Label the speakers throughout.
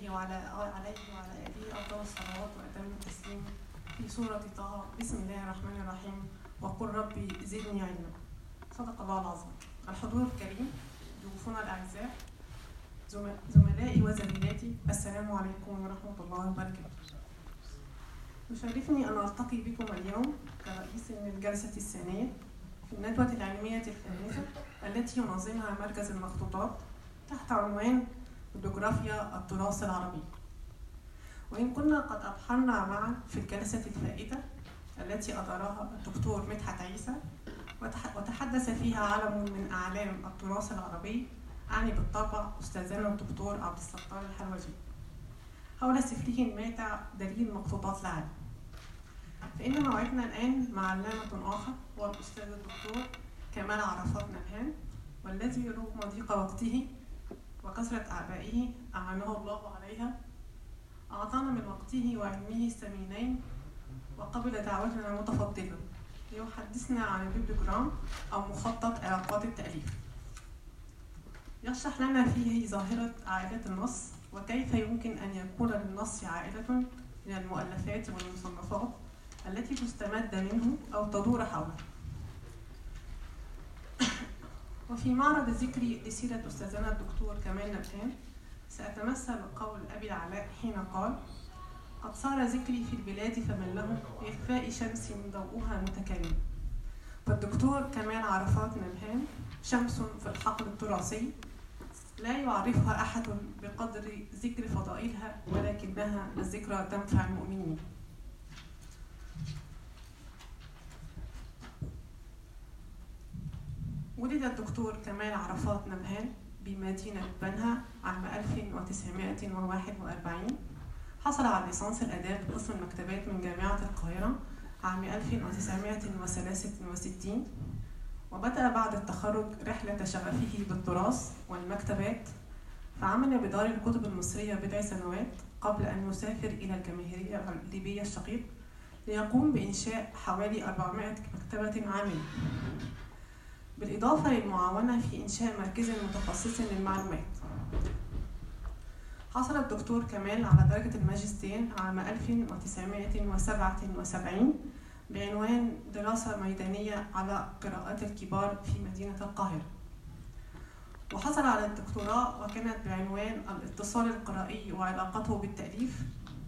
Speaker 1: عليه وعلى عليه وعلى آله أفضل الصلوات وأتم التسليم في سورة طه بسم الله الرحمن الرحيم وقل ربي زدني علما صدق الله العظيم الحضور الكريم ضيوفنا الأعزاء زملائي وزميلاتي السلام عليكم ورحمة الله وبركاته يشرفني أن ألتقي بكم اليوم كرئيس من الجلسة الثانية في الندوة العلمية الخامسة التي ينظمها مركز المخطوطات تحت عنوان جغرافيا التراث العربي وإن كنا قد أبحرنا معا في الجلسة الفائتة التي أدارها الدكتور مدحت عيسى وتحدث فيها علم من أعلام التراث العربي أعني بالطبع أستاذنا الدكتور عبد الستار الحلوجي حول سفره الماتع دليل مخطوطات العالم فإن موعدنا الآن مع علامة آخر هو الأستاذ الدكتور كمال عرفات نبهان والذي رغم ضيق وقته وكثرة أعبائه أعانه الله عليها أعطانا من وقته وعلمه الثمينين وقبل دعوتنا متفضلا ليحدثنا عن البيبلوجرام أو مخطط علاقات التأليف يشرح لنا فيه ظاهرة عائلة النص وكيف يمكن أن يكون للنص عائلة من المؤلفات والمصنفات التي تستمد منه أو تدور حوله وفي معرض ذكري لسيرة أستاذنا الدكتور كمال نبهان سأتمثل قول أبي العلاء حين قال قد صار ذكري في البلاد فمن له إخفاء شمس ضوءها متكامل فالدكتور كمال عرفات نبهان شمس في الحقل التراثي لا يعرفها أحد بقدر ذكر فضائلها ولكنها الذكرى تنفع المؤمنين ولد الدكتور كمال عرفات نبهان بمدينة بنها عام 1941 حصل على ليسانس الآداب قسم المكتبات من جامعة القاهرة عام 1963 وبدأ بعد التخرج رحلة شغفه بالتراث والمكتبات فعمل بدار الكتب المصرية بضع سنوات قبل أن يسافر إلى الجماهيرية الليبية الشقيق ليقوم بإنشاء حوالي 400 مكتبة عامة بالإضافة للمعاونة في إنشاء مركز متخصص للمعلومات حصل الدكتور كمال على درجة الماجستير عام 1977 بعنوان دراسة ميدانية على قراءات الكبار في مدينة القاهرة وحصل على الدكتوراه وكانت بعنوان الاتصال القرائي وعلاقته بالتأليف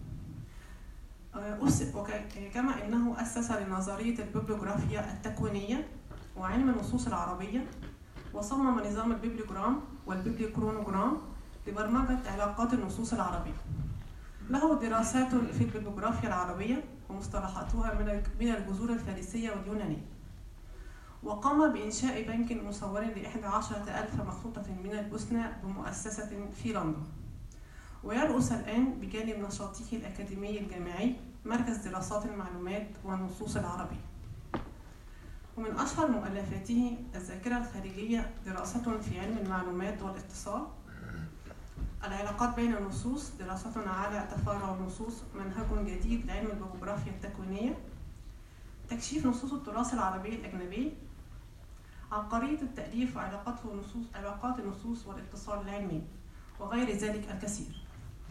Speaker 1: كما أنه أسس لنظرية الببلوغرافيا التكوينية وعلم النصوص العربية وصمم نظام البيبليوجرام والبيبليوكرونوجرام لبرمجة علاقات النصوص العربية له دراسات في البيبليوجرافيا العربية ومصطلحاتها من الجذور الفارسية واليونانية وقام بإنشاء بنك مصور لإحدى عشرة ألف مخطوطة من البوسنة بمؤسسة في لندن ويرأس الآن بجانب نشاطه الأكاديمي الجامعي مركز دراسات المعلومات والنصوص العربية ومن أشهر مؤلفاته الذاكرة الخارجية دراسة في علم المعلومات والاتصال العلاقات بين النصوص دراسة على تفارع النصوص منهج جديد لعلم الجغرافيا التكوينية تكشيف نصوص التراث العربي الأجنبي عبقرية التأليف وعلاقاته النصوص علاقات النصوص والاتصال العلمي وغير ذلك الكثير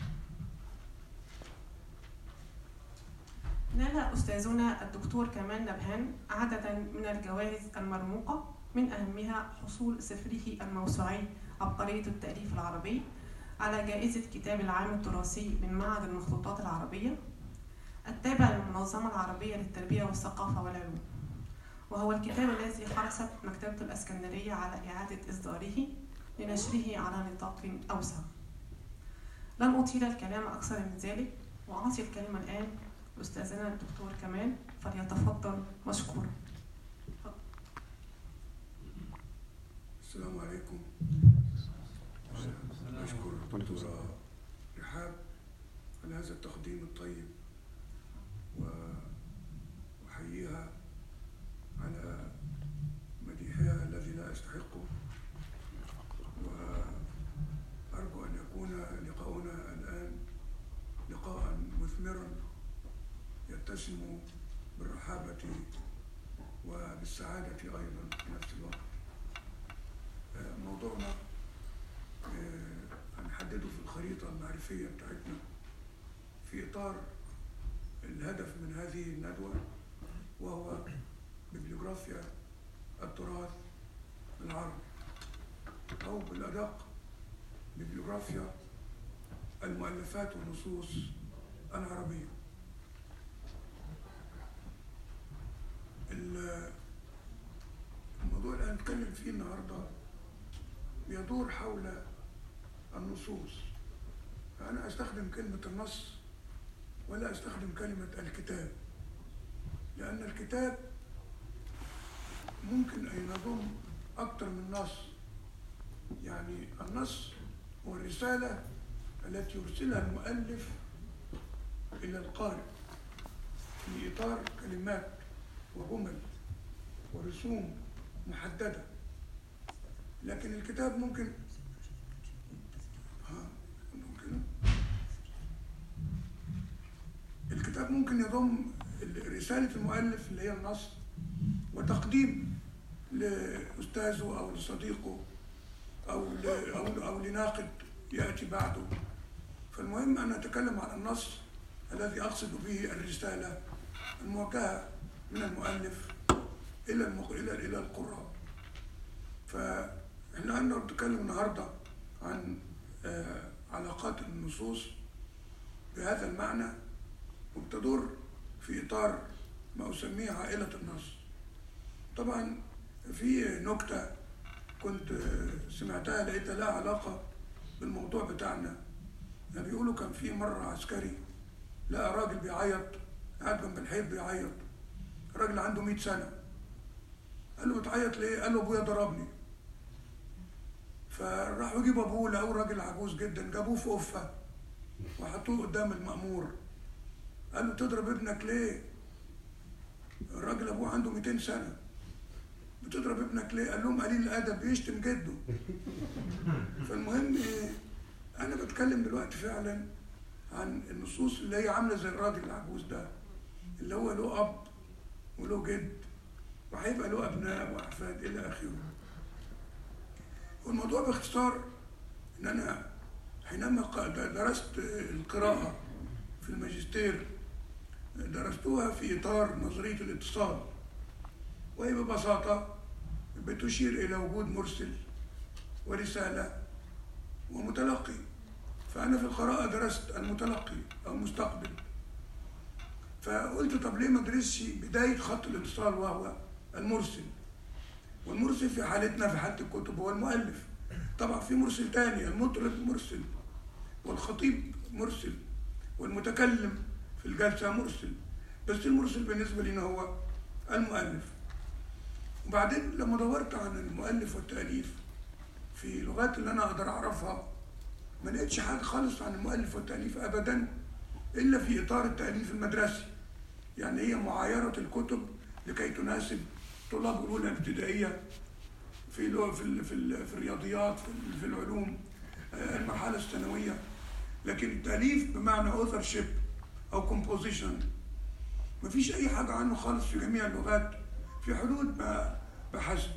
Speaker 1: نال أستاذنا الدكتور كمال نبهان عددا من الجوائز المرموقة من أهمها حصول سفره الموسوعي عبقرية التأليف العربي على جائزة كتاب العام التراثي من معهد المخطوطات العربية التابع للمنظمة العربية للتربية والثقافة والعلوم وهو الكتاب الذي حرصت مكتبة الأسكندرية على إعادة إصداره لنشره على نطاق أوسع لن أطيل الكلام أكثر من ذلك وأعطي الكلمة الآن أستاذنا الدكتور كمال فليتفضل مشكورا
Speaker 2: السلام عليكم أشكر الدكتورة رحاب على هذا التقديم الطيب وأحييها على مديحها الذي لا يستحقه وأرجو أن يكون لقاؤنا الآن لقاء مثمرا يتسم بالرحابة وبالسعادة أيضا في نفس الوقت موضوعنا هنحدده في الخريطة المعرفية الخلفية بتاعتنا في إطار الهدف من هذه الندوة وهو ببليوغرافيا التراث العربي أو بالأدق ببليوغرافيا المؤلفات والنصوص العربية ال- الموضوع اللي هنتكلم فيه النهارده بيدور حول النصوص فأنا أستخدم كلمة النص ولا أستخدم كلمة الكتاب لأن الكتاب ممكن أن يضم أكثر من نص يعني النص هو الرسالة التي يرسلها المؤلف إلى القارئ في إطار كلمات وجمل ورسوم محددة لكن الكتاب ممكن ها ممكن الكتاب ممكن يضم رسالة المؤلف اللي هي النص وتقديم لأستاذه أو لصديقه أو ل- أو أو لناقد يأتي بعده فالمهم أن أتكلم عن النص الذي أقصد به الرسالة الموجهة من المؤلف إلى المق... إلى إلى القراء فإحنا عندنا بنتكلم النهاردة عن آه، علاقات النصوص بهذا المعنى وبتدور في إطار ما أسميه عائلة النص طبعا في نكتة كنت آه، سمعتها لقيتها لها علاقة بالموضوع بتاعنا يعني بيقولوا كان في مرة عسكري لقى راجل بيعيط قاعد جنب الحيط بيعيط راجل عنده 100 سنة قال له بتعيط ليه؟ قال له ابويا ضربني فراحوا يجيبوا ابوه لقوه راجل عجوز جدا جابوه في قفه وحطوه قدام المأمور قال له تضرب ابنك ليه؟ الراجل ابوه عنده 200 سنه بتضرب ابنك ليه؟ قال لهم قليل الادب بيشتم جده فالمهم ايه؟ انا بتكلم دلوقتي فعلا عن النصوص اللي هي عامله زي الراجل العجوز ده اللي هو له اب وله جد وهيبقى له ابناء واحفاد الى اخره والموضوع باختصار ان انا حينما ق- درست القراءه في الماجستير درستوها في اطار نظريه الاتصال وهي ببساطه بتشير الى وجود مرسل ورساله ومتلقي فانا في القراءه درست المتلقي او المستقبل فقلت طب ليه ما ادرسش بدايه خط الاتصال وهو المرسل والمرسل في حالتنا في حاله الكتب هو المؤلف طبعا في مرسل تاني المطرب مرسل والخطيب مرسل والمتكلم في الجلسه مرسل بس المرسل بالنسبه لنا هو المؤلف وبعدين لما دورت عن المؤلف والتاليف في لغات اللي انا اقدر اعرفها ما لقيتش حاجه خالص عن المؤلف والتاليف ابدا الا في اطار التاليف المدرسي يعني هي معايره الكتب لكي تناسب طلاب الاولى الابتدائيه في لو- في ال- في, ال- في الرياضيات في, ال- في العلوم آه، المرحله الثانويه لكن التاليف بمعنى اوثرشيب او كومبوزيشن مفيش اي حاجه عنه خالص في جميع اللغات في حدود ما بحثت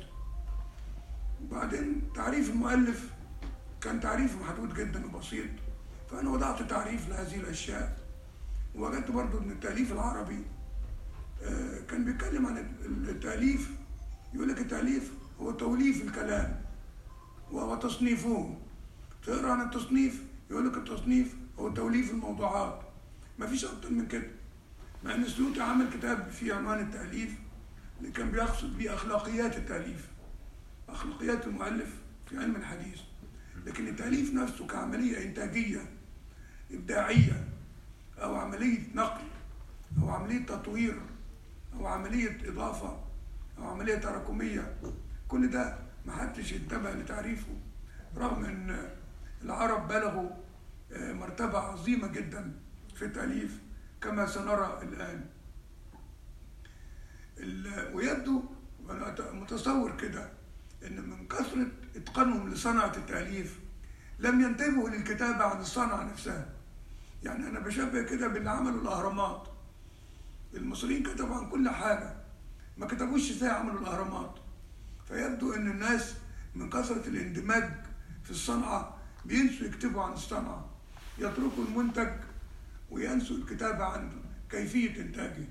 Speaker 2: وبعدين تعريف المؤلف كان تعريف محدود جدا وبسيط فانا وضعت تعريف لهذه الاشياء ووجدت برضو ان التاليف العربي آه، كان بيتكلم عن التاليف يقول لك التاليف هو توليف الكلام وهو تصنيفه تقرا عن التصنيف يقول لك التصنيف هو توليف الموضوعات ما فيش اكتر من كده مع ان السيوطي عمل كتاب فيه عنوان التاليف اللي كان بيقصد بيه اخلاقيات التاليف اخلاقيات المؤلف في علم الحديث لكن التاليف نفسه كعمليه انتاجيه ابداعيه او عمليه نقل او عمليه تطوير او عمليه اضافه او عمليه تراكميه كل ده ما حدش انتبه لتعريفه رغم ان العرب بلغوا آه، مرتبه عظيمه جدا في التاليف كما سنرى الان ال- ويبدو وانا أت- متصور كده ان من كثره اتقانهم لصنعه التاليف لم ينتبهوا للكتابه عن الصنعه نفسها يعني انا بشبه كده باللي عملوا الاهرامات المصريين كتبوا عن كل حاجه ما كتبوش ازاي عملوا الاهرامات فيبدو ان الناس من كثره الاندماج في الصنعه بينسوا يكتبوا عن الصنعه يتركوا المنتج وينسوا الكتابة عن كيفية إنتاجه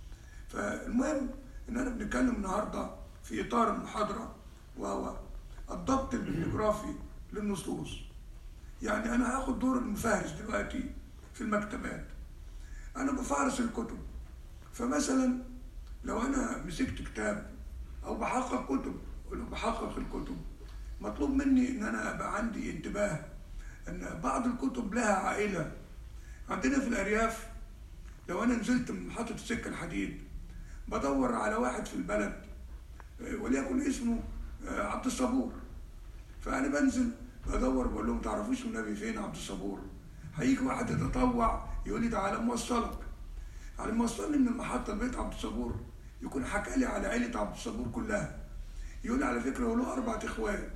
Speaker 2: فالمهم إننا بنتكلم النهاردة في إطار المحاضرة وهو الضبط الببليوغرافي للنصوص يعني أنا هاخد دور المفهرس دلوقتي في المكتبات أنا بفهرس الكتب فمثلا لو أنا مسكت كتاب أو بحقق كتب ولو بحقق الكتب مطلوب مني إن أنا أبقى عندي انتباه إن بعض الكتب لها عائلة عندنا في الأرياف لو أنا نزلت من محطة السكة الحديد بدور على واحد في البلد وليكن اسمه عبد الصبور فأنا بنزل بدور بقول لهم تعرفوش النبي فين عبد الصبور هيجي واحد يتطوع يقول لي تعالى موصلك على ما وصلني من المحطة لبيت عبد الصبور يكون حكى لي على عيلة عبد الصبور كلها يقول لي على فكرة هو له أربع إخوات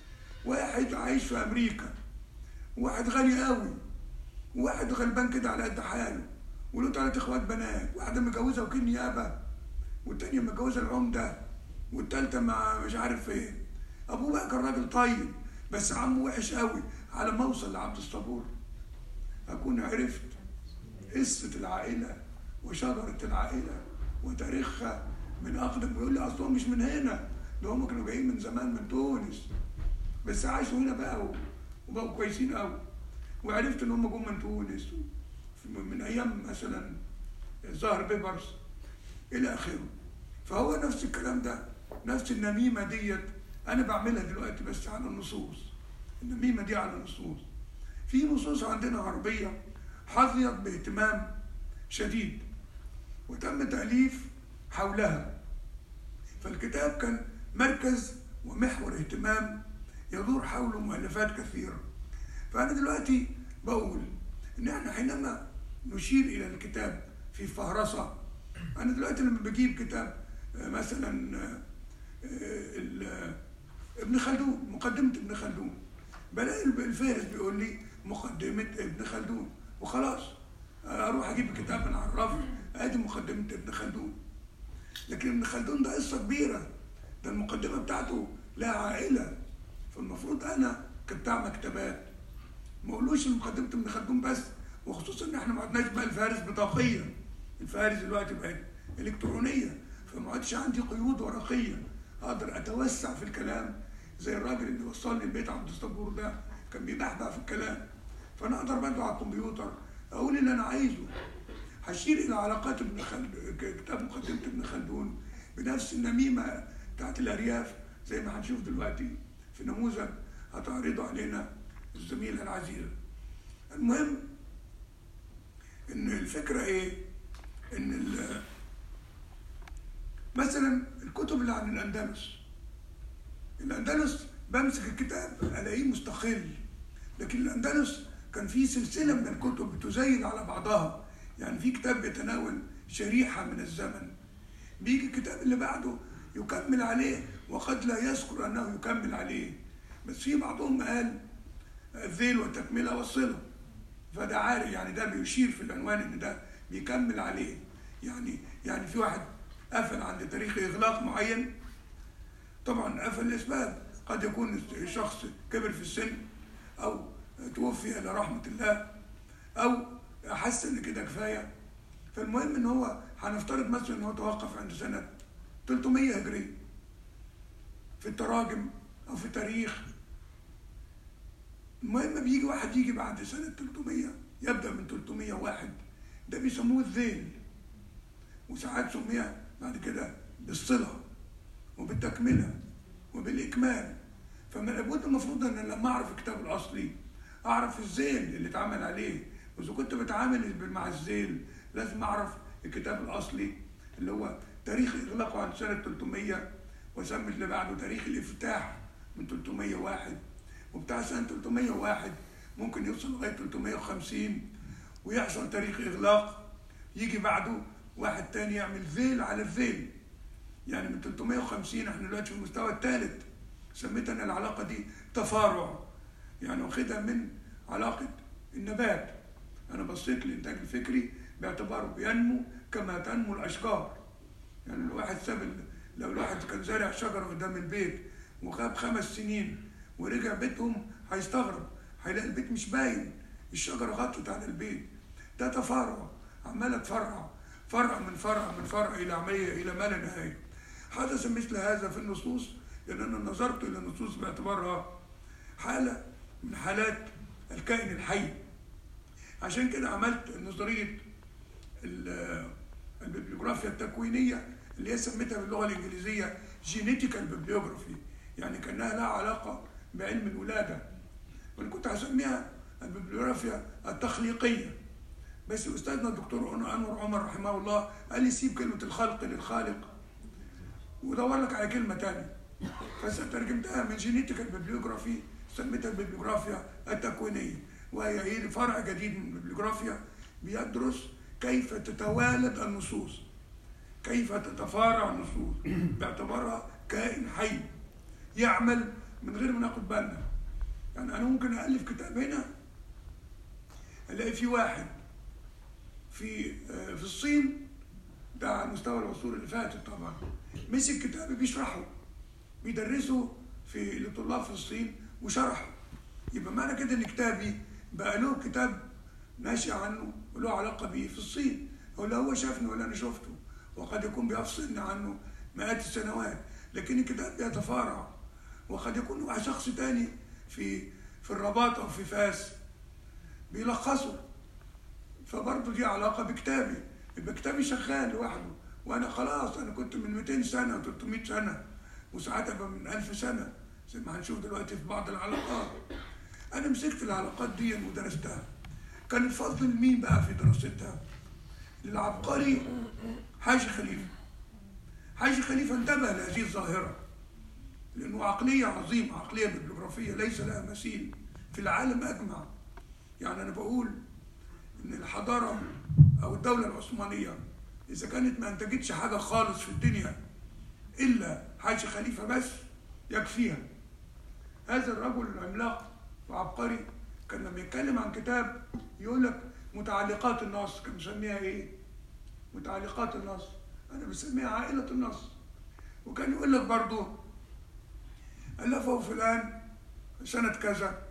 Speaker 2: واحد عايش في أمريكا وواحد غني قوي وواحد غلبان كده على قد حاله وله ثلاث إخوات بنات واحدة متجوزة وكيل نيابة والتانية متجوزة العمدة والتالتة مع مش عارف ايه أبوه بقى كان راجل طيب بس عمه وحش قوي على ما أوصل لعبد الصبور أكون عرفت قصة العائلة وشجرة العائلة وتاريخها من أقدم بيقول لي أصل مش من هنا ده هم كانوا جايين من زمان من تونس بس عاشوا هنا بقى وبقوا كويسين قوي وعرفت إن هم جم من تونس من أيام مثلا ظهر بيبرس إلى آخره فهو نفس الكلام ده نفس النميمة ديت أنا بعملها دلوقتي بس على النصوص النميمة دي على النصوص في نصوص عندنا عربية حظيت باهتمام شديد وتم تأليف حولها فالكتاب كان مركز ومحور اهتمام يدور حوله مؤلفات كثيرة فأنا دلوقتي بقول إن إحنا حينما نشير إلى الكتاب في فهرسة أنا دلوقتي لما بجيب كتاب مثلا ابن خلدون مقدمة ابن خلدون بلاقي الفارس بيقول لي مقدمة ابن خلدون وخلاص اروح اجيب الكتاب من على الرف ادي مقدمة ابن خلدون لكن ابن خلدون ده قصة كبيرة ده المقدمة بتاعته لها عائلة فالمفروض انا كبتاع مكتبات ما اقولوش مقدمة ابن خلدون بس وخصوصا ان احنا ما عدناش بقى الفارس بطاقية الفارس دلوقتي بقت الكترونية فما عادش عندي قيود ورقية اقدر اتوسع في الكلام زي الراجل اللي وصلني البيت عبد الصبور ده كان بيبحبح في الكلام فانا اقدر برضه على الكمبيوتر اقول اللي انا عايزه هشير الى علاقات ابن خلدون كتاب مقدمه ابن خلدون بنفس النميمه بتاعت الارياف زي ما هنشوف دلوقتي في نموذج هتعرضه علينا الزميله العزيزه المهم ان الفكره ايه ان مثلا الكتب اللي عن الاندلس الاندلس بمسك الكتاب الاقيه مستقل لكن الاندلس كان في سلسله من الكتب بتزين على بعضها يعني في كتاب بيتناول شريحه من الزمن بيجي الكتاب اللي بعده يكمل عليه وقد لا يذكر انه يكمل عليه بس في بعضهم قال الذيل والتكمله والصله فده عارف يعني ده بيشير في العنوان ان ده بيكمل عليه يعني يعني في واحد قفل عند تاريخ اغلاق معين طبعا قفل الاسباب قد يكون الشخص كبر في السن او توفي الى رحمه الله او حس ان كده كفايه فالمهم ان هو هنفترض مثلا ان هو توقف عند سنه 300 هجريه في التراجم او في التاريخ المهم بيجي واحد يجي بعد سنه 300 يبدا من 301 ده بيسموه الذيل وساعات سمي بعد كده بالصله وبالتكمله وبالاكمال فمن لابد المفروض ان لما اعرف الكتاب الاصلي اعرف الزيل اللي اتعمل عليه واذا كنت بتعامل مع الزيل لازم اعرف الكتاب الاصلي اللي هو تاريخ اغلاقه عن سنه 300 وسمي اللي بعده تاريخ الافتتاح من 301 وبتاع سنه 301 ممكن يوصل لغايه 350 ويحصل تاريخ اغلاق يجي بعده واحد تاني يعمل ذيل على الذيل يعني من 350 احنا دلوقتي في المستوى الثالث سميت انا العلاقه دي تفارع يعني واخدها من علاقه النبات انا بصيت للانتاج الفكري باعتباره بينمو كما تنمو الاشجار يعني الواحد ساب لو الواحد كان زارع شجره قدام البيت وغاب خمس سنين ورجع بيتهم هيستغرب هيلاقي البيت مش باين الشجره غطت على البيت ده تفرع عماله تفرع فرع من فرع من فرع الى عمليه الى ما لا نهايه حدث مثل هذا في النصوص لان انا نظرت الى النصوص باعتبارها حاله من حالات الكائن الحي عشان كده عملت نظريه ال- البيبليوغرافيا التكوينيه اللي هي سميتها باللغه الانجليزيه جينيتيكال بيبليوغرافي يعني كانها لها علاقه بعلم الولاده وانا كنت هسميها البيبليوغرافيا التخليقيه بس استاذنا الدكتور انور عمر رحمه الله قال لي سيب كلمه الخلق للخالق ودور لك على كلمه تانية فسترجمتها من جينيتيكال بيبليوغرافي سميتها البيبليوغرافيا التكوينيه وهي ايه فرع جديد من البيبليوغرافيا بيدرس كيف تتوالد النصوص كيف تتفارع النصوص باعتبارها كائن حي يعمل من غير ما ناخد بالنا يعني انا ممكن الف كتاب هنا الاقي في واحد في آه، في الصين ده على مستوى العصور اللي فاتت طبعا مسك كتاب بيشرحه بيدرسه في لطلاب في الصين وشرحه يبقى معنى كده ان كتابي بقى له كتاب ناشئ عنه وله علاقه بيه في الصين ولا هو شافني ولا انا شفته وقد يكون بيفصلني عنه مئات السنوات لكن الكتاب بيتفارع وقد يكون مع شخص تاني في في الرباط او في فاس بيلخصه فبرضه دي علاقه بكتابي يبقى كتابي شغال لوحده وانا خلاص انا كنت من 200 سنه و300 سنه وساعات ابقى من 1000 سنه زي ما هنشوف دلوقتي في بعض العلاقات انا مسكت العلاقات دي ودرستها كان الفضل لمين بقى في دراستها للعبقري حاجي خليفه حاجي خليفه انتبه لهذه الظاهره لانه عقليه عظيمه عقليه بيبليوغرافيه ليس لها مثيل في العالم اجمع يعني انا بقول ان الحضاره او الدوله العثمانيه اذا كانت ما انتجتش حاجه خالص في الدنيا الا حاج خليفه بس يكفيها هذا الرجل العملاق وعبقري كان لما يتكلم عن كتاب يقول لك متعلقات النص كان مسميها ايه؟ متعلقات النص انا بسميها عائله النص وكان يقول لك برضه الفه فلان سنه كذا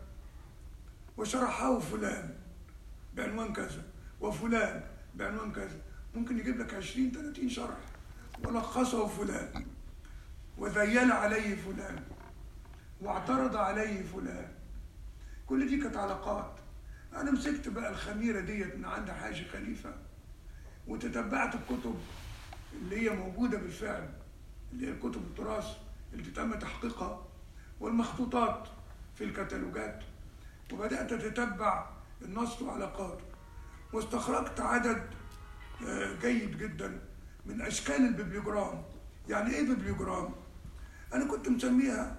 Speaker 2: وشرحه فلان بعنوان كذا وفلان بعنوان كذا ممكن يجيب لك 20 30 شرح ولخصه فلان وذيل عليه فلان واعترض عليه فلان كل دي كانت علاقات انا مسكت بقى الخميره ديت من عند حاج خليفه وتتبعت الكتب اللي هي موجوده بالفعل اللي هي كتب التراث اللي تم تحقيقها والمخطوطات في الكتالوجات وبدات اتتبع النص وعلاقاته واستخرجت عدد آه، جيد جدا من اشكال الببليوجرام يعني ايه ببليوجرام انا كنت مسميها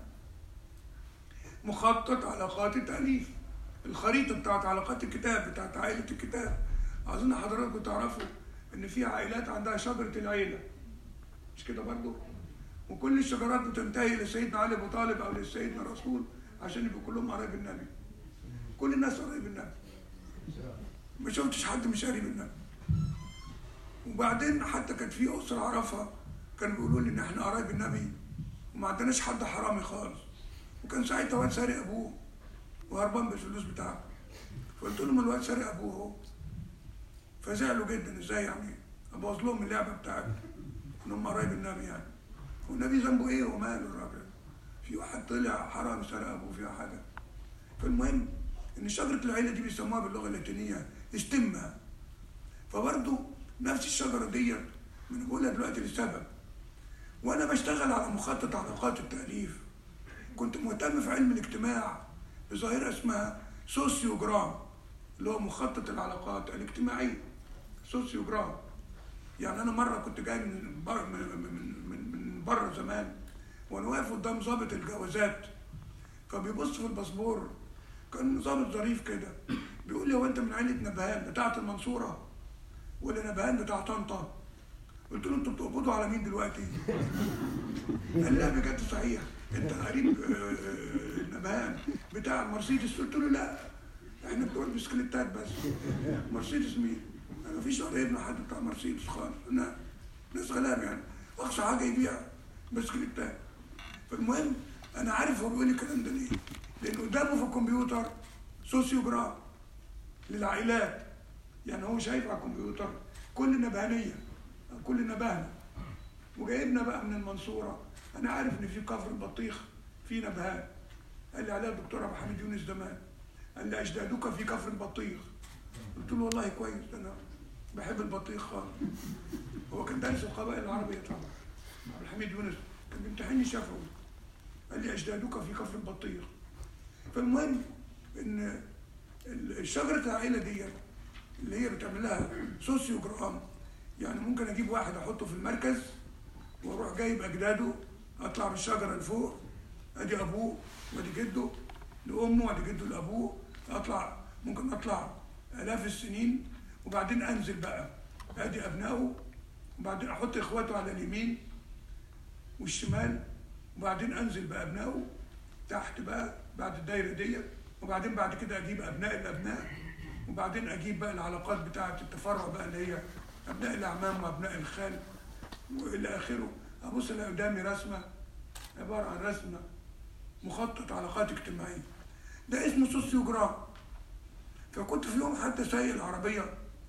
Speaker 2: مخطط علاقات التاليف الخريطه بتاعت علاقات الكتاب بتاعت عائله الكتاب اظن حضراتكم تعرفوا ان في عائلات عندها شجره العيله مش كده برضه وكل الشجرات بتنتهي لسيدنا علي ابو طالب او لسيدنا الرسول عشان يبقوا كلهم قرايب النبي كل الناس قرايب النبي ما شفتش حد مش قريب النبي وبعدين حتى كانت في اسره اعرفها كانوا بيقولوا لي ان احنا قرايب النبي وما عندناش حد حرامي خالص وكان ساعتها واد سارق ابوه وهربان بالفلوس بتاعته فقلت لهم الواد سارق ابوه اهو فزعلوا جدا ازاي يعني ابوظ لهم اللعبه بتاعتي ان هم قرايب النبي يعني والنبي ذنبه ايه وماله الراجل في واحد طلع حرام سرق ابوه فيها حاجه فالمهم ان شجره العيله دي بيسموها باللغه اللاتينيه استمه فبرضه نفس الشجره ديت من بقولها دلوقتي لسبب وانا بشتغل على مخطط علاقات التاليف كنت مهتم في علم الاجتماع بظاهره اسمها سوسيوجرام اللي هو مخطط العلاقات الاجتماعيه سوسيوجرام يعني انا مره كنت جاي من بر من من من, من بره زمان وانا واقف قدام ضابط الجوازات فبيبص في الباسبور كان ضابط ظريف كده بيقول لي هو انت من عيله نبهان بتاعه المنصوره ولا نبهان بتاع طنطا قلت له انتوا بتقبضوا على مين دلوقتي؟ قال لا بجد صحيح انت قريب آه، آه، نبهان بتاع المرسيدس قلت له لا احنا بتوع البسكليتات بس مرسيدس مين؟ ما فيش قريبنا حد بتاع مرسيدس خالص انا ناس غلاب يعني اقصى حاجه يبيع بسكليتات فالمهم انا عارف هو بيقول لي الكلام ده ليه؟ لان قدامه في الكمبيوتر سوسيوجرام للعائلات يعني هو شايف على الكمبيوتر كل نبهانيه كل نبهنا وجايبنا بقى من المنصوره انا عارف ان في كفر البطيخ في نبهات قال لي عليها الدكتور ابو حميد يونس زمان قال لي اجدادك في كفر البطيخ قلت له والله كويس انا بحب البطيخ خالص هو كان دارس القبائل العربيه طبعا عبد الحميد يونس كان بيمتحني شفوي قال لي اجدادك في كفر البطيخ فالمهم ان ال- شجره العائله دي اللي هي بتعمل لها سوسيوجرام يعني ممكن اجيب واحد احطه في المركز واروح جايب اجداده اطلع بالشجره لفوق ادي ابوه وادي جده لامه وادي جده لابوه اطلع ممكن اطلع الاف السنين وبعدين انزل بقى ادي ابنائه وبعدين احط اخواته على اليمين والشمال وبعدين انزل بابنائه تحت بقى بعد الدايره دي وبعدين بعد كده اجيب ابناء الابناء وبعدين اجيب بقى العلاقات بتاعه التفرع بقى اللي هي ابناء الاعمام وابناء الخال والى اخره ابص الاقي قدامي رسمه عباره عن رسمه مخطط علاقات اجتماعيه ده اسمه سوسيوجرام فكنت في يوم حتى سايق العربيه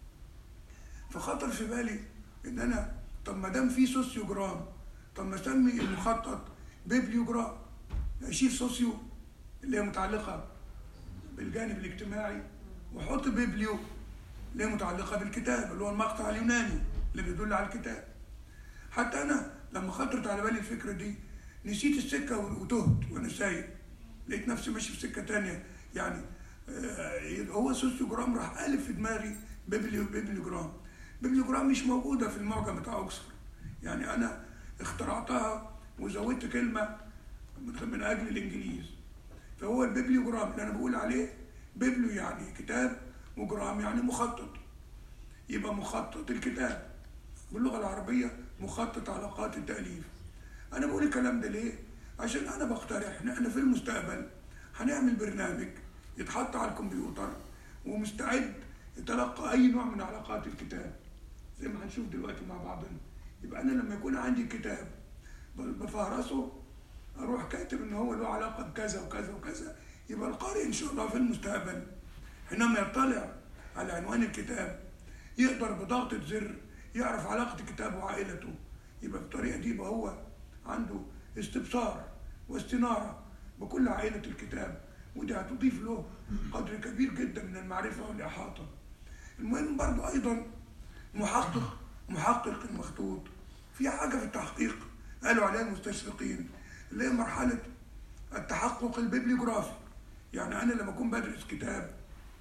Speaker 2: فخطر في بالي ان انا طب ما دام في سوسيوجرام طب ما اسمي المخطط بيبليوجرام اشيل سوسيو اللي هي متعلقه بالجانب الاجتماعي واحط بيبليو اللي هي متعلقه بالكتاب اللي هو المقطع اليوناني اللي بيدل على الكتاب حتى انا لما خطرت على بالي الفكره دي نسيت السكه وتهت وانا سايق لقيت نفسي ماشي في سكه تانية يعني آه، هو سوسيوجرام راح قالب في دماغي بيبليو بيبليوجرام بيبليوجرام مش موجوده في المعجم بتاع اوكسفورد يعني انا اخترعتها وزودت كلمه من اجل الانجليز فهو البيبليوجرام اللي انا بقول عليه بيبليو يعني كتاب وجرام يعني مخطط يبقى مخطط الكتاب باللغه العربيه مخطط علاقات التاليف انا بقول الكلام ده ليه عشان انا بقترح ان احنا في المستقبل هنعمل برنامج يتحط على الكمبيوتر ومستعد يتلقى اي نوع من علاقات الكتاب زي ما هنشوف دلوقتي مع بعضنا يبقى انا لما يكون عندي كتاب بفهرسه اروح كاتب ان هو له علاقه بكذا وكذا وكذا يبقى القارئ ان شاء الله في المستقبل حينما يطلع على عنوان الكتاب يقدر بضغطة زر يعرف علاقة الكتاب وعائلته يبقى بالطريقة دي يبقى هو عنده استبصار واستنارة بكل عائلة الكتاب ودي هتضيف له قدر كبير جدا من المعرفة والإحاطة المهم برضو أيضا محقق محقق المخطوط في حاجة في التحقيق قالوا عليها المستشرقين اللي هي مرحلة التحقق البيبليوغرافي يعني أنا لما أكون بدرس كتاب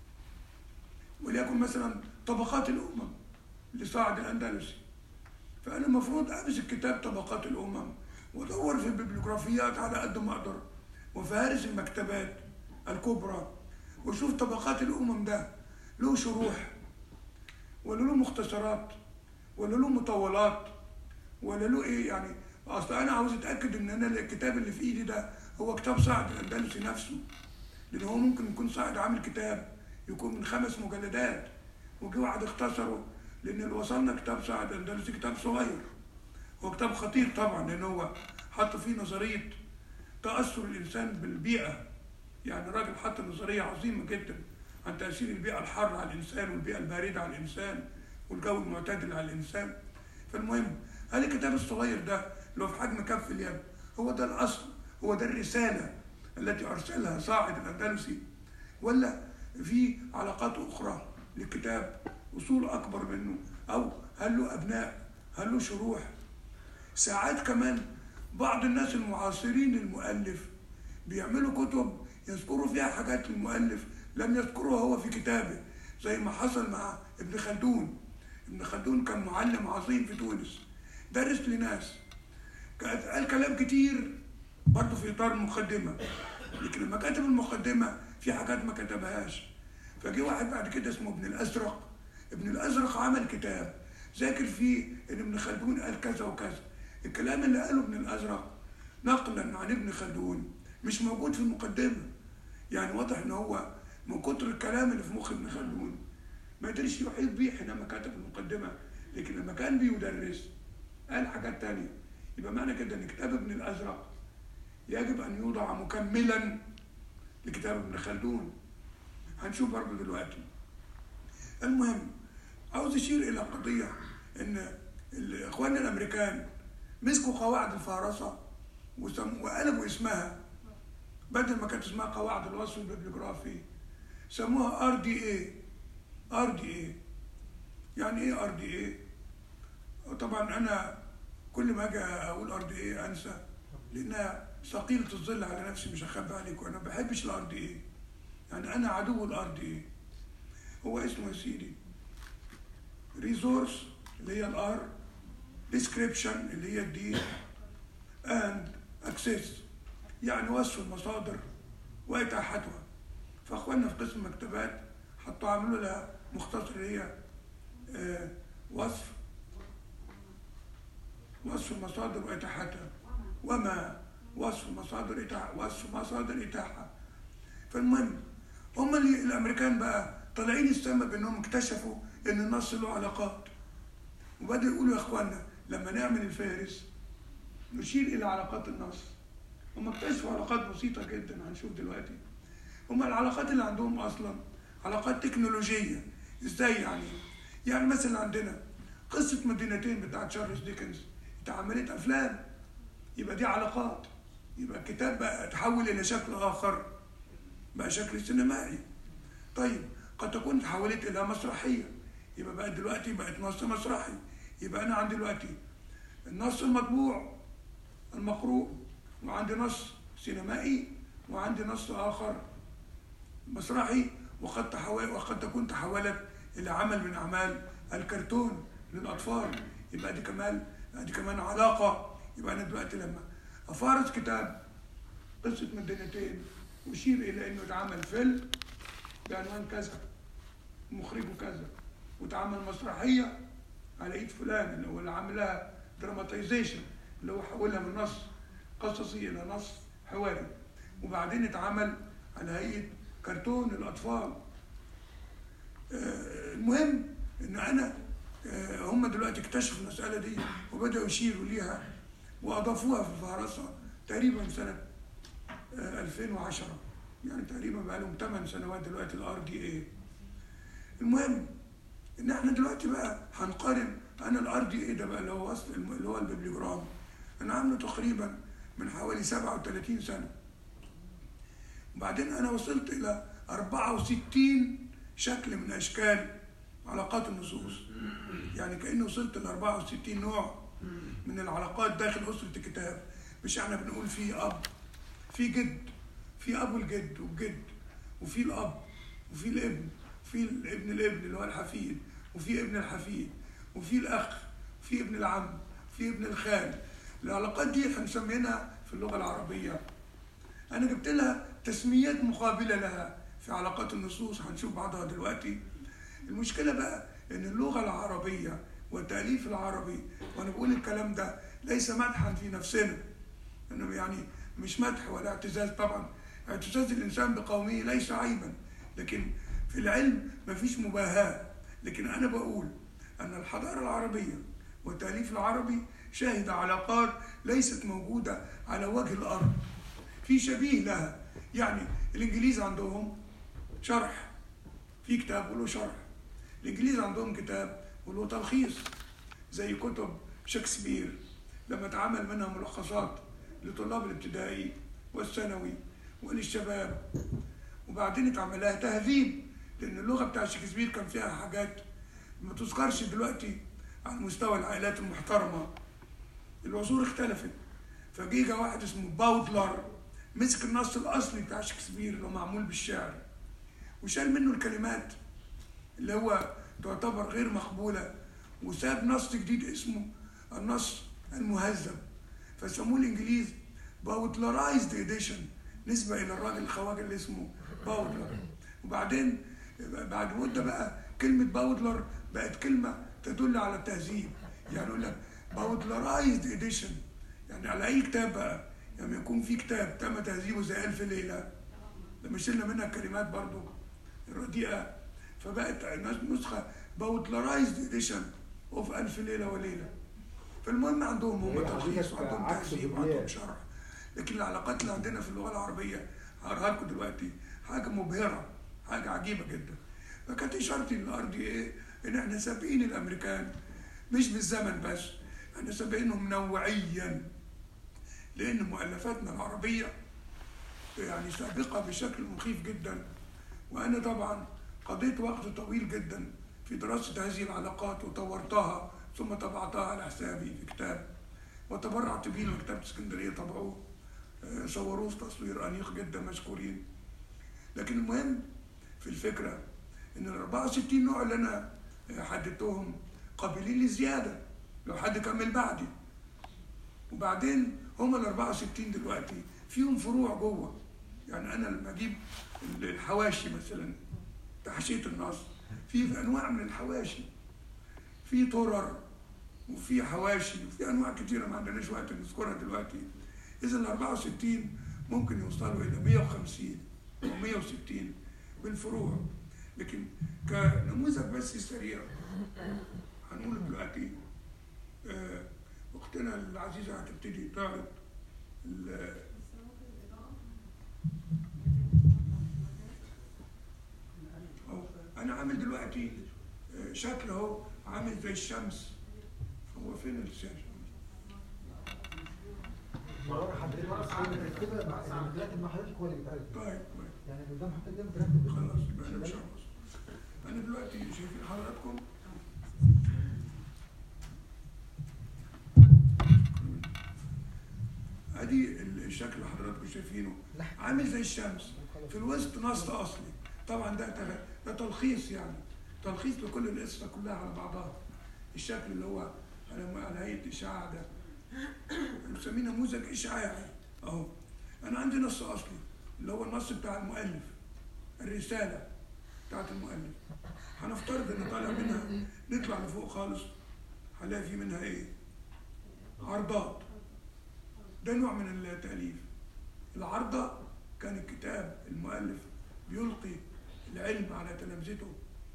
Speaker 2: وليكن مثلا طبقات الأمم لصاعد الأندلسي فأنا المفروض أمسك كتاب طبقات الأمم وأدور في البيبليوغرافيات على قد ما أقدر وفهارس المكتبات الكبرى وأشوف طبقات الأمم ده له شروح ولا له مختصرات ولا له مطولات ولا له إيه يعني أصل أنا عاوز أتأكد إن أنا الكتاب اللي في إيدي ده هو كتاب صاعد الأندلسي نفسه لأن هو ممكن يكون صاعد عامل كتاب يكون من خمس مجلدات وجي واحد اختصره لان اللي وصلنا كتاب سعد الاندلسي كتاب صغير هو كتاب خطير طبعا لان هو حط فيه نظريه تاثر الانسان بالبيئه يعني الراجل حط نظريه عظيمه جدا عن تاثير البيئه الحاره على الانسان والبيئه البارده على الانسان والجو المعتدل على الانسان فالمهم هل الكتاب الصغير ده اللي هو في حجم كف اليد هو ده الاصل هو ده الرساله التي ارسلها صاعد الاندلسي ولا في علاقات اخرى للكتاب اصول اكبر منه او هل له ابناء هل له شروح ساعات كمان بعض الناس المعاصرين للمؤلف بيعملوا كتب يذكروا فيها حاجات المؤلف لم يذكرها هو في كتابه زي ما حصل مع ابن خلدون ابن خلدون كان معلم عظيم في تونس درس لناس قال كلام كتير برضه في اطار المقدمه لكن لما كتب المقدمه في حاجات ما كتبهاش فجه واحد بعد كده اسمه ابن الازرق ابن الازرق عمل كتاب ذاكر فيه ان ابن خلدون قال كذا وكذا الكلام اللي قاله ابن الازرق نقلا عن ابن خلدون مش موجود في المقدمه يعني واضح ان هو من كتر الكلام اللي في مخ ابن خلدون ما قدرش يحيط بيه حينما كتب المقدمه لكن لما كان بيدرس قال حاجات تانية يبقى معنى كده ان كتاب ابن الازرق يجب ان يوضع مكملا لكتاب ابن خلدون هنشوف برضه دلوقتي المهم عاوز اشير الى قضيه ان الاخوان الامريكان مسكوا قواعد الفهرسه وسم- وقلبوا اسمها بدل ما كانت اسمها قواعد الوصف الببليوغرافي سموها ار دي اي ار دي اي يعني ايه ار دي اي طبعا انا كل ما اجي اقول ار دي اي انسى لانها ثقيله الظل على نفسي مش هخبي عليكم انا ما بحبش الار دي اي يعني انا عدو الار دي اي هو اسمه يا سيدي ريسورس اللي هي الار ديسكريبشن اللي هي الدي اند اكسس يعني وصف المصادر واتاحتها فاخواننا في قسم المكتبات حطوا عملوا لها مختصر اللي هي آه، وصف وصف المصادر واتاحتها وما وصف مصادر اتاحه وصف مصادر اتاحه فالمهم هم اللي الامريكان بقى طالعين السما بانهم اكتشفوا ان النص له علاقات وبدأوا يقولوا يا اخوانا لما نعمل الفهرس نشير الى علاقات النص هم اكتشفوا علاقات بسيطة جدا هنشوف دلوقتي هم العلاقات اللي عندهم اصلا علاقات تكنولوجية ازاي يعني يعني مثلا عندنا قصة مدينتين بتاعت تشارلز ديكنز اتعملت افلام يبقى دي علاقات يبقى الكتاب بقى تحول الى شكل اخر بقى شكل سينمائي طيب قد تكون تحولت الى مسرحيه يبقى بقى دلوقتي بقت نص مسرحي يبقى انا عندي دلوقتي النص المطبوع المقروء وعندي نص سينمائي وعندي نص اخر مسرحي وقد تحول وقد تكون تحولت الى عمل من اعمال الكرتون للاطفال يبقى دي كمان دي كمان علاقه يبقى انا دلوقتي لما افارس كتاب قصه مدينتين واشير الى انه اتعمل فيلم بعنوان كذا مخرجه كذا واتعمل مسرحيه على ايد فلان اللي هو اللي عاملها دراماتيزيشن اللي هو حولها من نص قصصي الى نص حواري وبعدين اتعمل على هيئه كرتون للاطفال آه، المهم ان انا آه، هم دلوقتي اكتشفوا المساله دي وبداوا يشيروا ليها واضافوها في الفهرسه تقريبا سنه آه، 2010 يعني تقريبا بقى لهم 8 سنوات دلوقتي الار دي اي المهم ان احنا دلوقتي بقى هنقارن انا الار دي اي ده بقى اللي هو اصل اللي هو الببليوجرام انا عامله تقريبا من حوالي 37 سنه وبعدين انا وصلت الى 64 شكل من اشكال علاقات النصوص يعني كاني وصلت ل 64 نوع من العلاقات داخل اسره الكتاب مش احنا بنقول في اب في جد في ابو الجد والجد وفي الاب وفي الابن وفي ابن الابن اللي هو الحفيد وفي ابن الحفيد وفي الاخ وفي ابن العم وفي ابن الخال العلاقات دي احنا مسمينها في اللغه العربيه انا جبت لها تسميات مقابله لها في علاقات النصوص هنشوف بعضها دلوقتي المشكله بقى ان اللغه العربيه والتاليف العربي وانا بقول الكلام ده ليس مدحا في نفسنا انه يعني مش مدح ولا اعتزاز طبعا اعتزاز الانسان بقومه ليس عيبا لكن في العلم مفيش مباهاه لكن انا بقول ان الحضاره العربيه والتاليف العربي شهد علاقات ليست موجوده على وجه الارض في شبيه لها يعني الانجليز عندهم شرح في كتاب وله شرح الانجليز عندهم كتاب وله تلخيص زي كتب شكسبير لما اتعمل منها ملخصات لطلاب الابتدائي والثانوي وللشباب وبعدين اتعمل لها تهذيب لان اللغه بتاع شكسبير كان فيها حاجات ما تذكرش دلوقتي على مستوى العائلات المحترمه العصور اختلفت فجي جه واحد اسمه باودلر مسك النص الاصلي بتاع شكسبير اللي هو معمول بالشعر وشال منه الكلمات اللي هو تعتبر غير مقبوله وساب نص جديد اسمه النص المهذب فسموه الانجليز باودلرايزد اديشن نسبه الى الراجل الخواجه اللي اسمه باودلر وبعدين بعد مده بقى كلمه باودلر بقت كلمه تدل على التهذيب يعني يقول لك باودلرايزد اديشن يعني على اي كتاب بقى لما يعني يكون في كتاب تم تهذيبه زي الف ليله لما شلنا منها الكلمات برضو الرديئه فبقت نسخه باودلرايزد اديشن اوف الف ليله وليله فالمهم عندهم هم تلخيص وعندهم تهذيب وعندهم شرح لكن العلاقات اللي عندنا في اللغه العربيه هقراها لكم دلوقتي حاجه مبهره حاجه عجيبه جدا فكانت اشارتي للارض ايه ان احنا سابقين الامريكان مش بالزمن بس احنا سابقينهم نوعيا لان مؤلفاتنا العربيه يعني سابقه بشكل مخيف جدا وانا طبعا قضيت وقت طويل جدا في دراسه هذه العلاقات وطورتها ثم طبعتها على حسابي في كتاب وتبرعت به لمكتبه اسكندريه طبعوه آه، صوروه في تصوير انيق جدا مشكورين لكن المهم في الفكره ان ال 64 نوع اللي انا حددتهم قابلين للزياده لو حد كمل بعدي وبعدين هم ال 64 دلوقتي فيهم فروع جوه يعني انا لما اجيب الحواشي مثلا تحشيه النص في انواع من الحواشي في طرر وفي حواشي وفي انواع كتيره ما عندناش وقت نذكرها دلوقتي اذا ال 64 ممكن يوصلوا الى 150 او 160 بالفروع لكن كنموذج بس سريع هنقول دلوقتي آه، اختنا العزيزه هتبتدي تعرض ال- أهو، انا عامل دلوقتي آه، شكل اهو عامل زي الشمس هو فين الشاشه؟
Speaker 3: مرة حضرتك بس هي مترتبة مع يعني مترتب مع حضرتك هو اللي بيتعرض
Speaker 2: طيب طيب
Speaker 3: يعني قدام حضرتك ده مترتب
Speaker 2: خلاص يبقى انا مش هبص انا دلوقتي شايفين حضراتكم ادي الشكل اللي حضراتكم شايفينه عامل زي الشمس في الوسط نص اصلي طبعا ده تل- ده تلخيص يعني تلخيص لكل القصه كلها على بعضها الشكل اللي هو على على هيئه اشعاع ده بنسميه نموذج اشعاعي اهو انا عندي نص اصلي اللي هو النص بتاع المؤلف الرساله بتاعت المؤلف هنفترض ان طالع منها نطلع لفوق خالص هنلاقي في منها ايه عرضات ده نوع من التأليف العرضة كان الكتاب المؤلف بيلقي العلم على تلامذته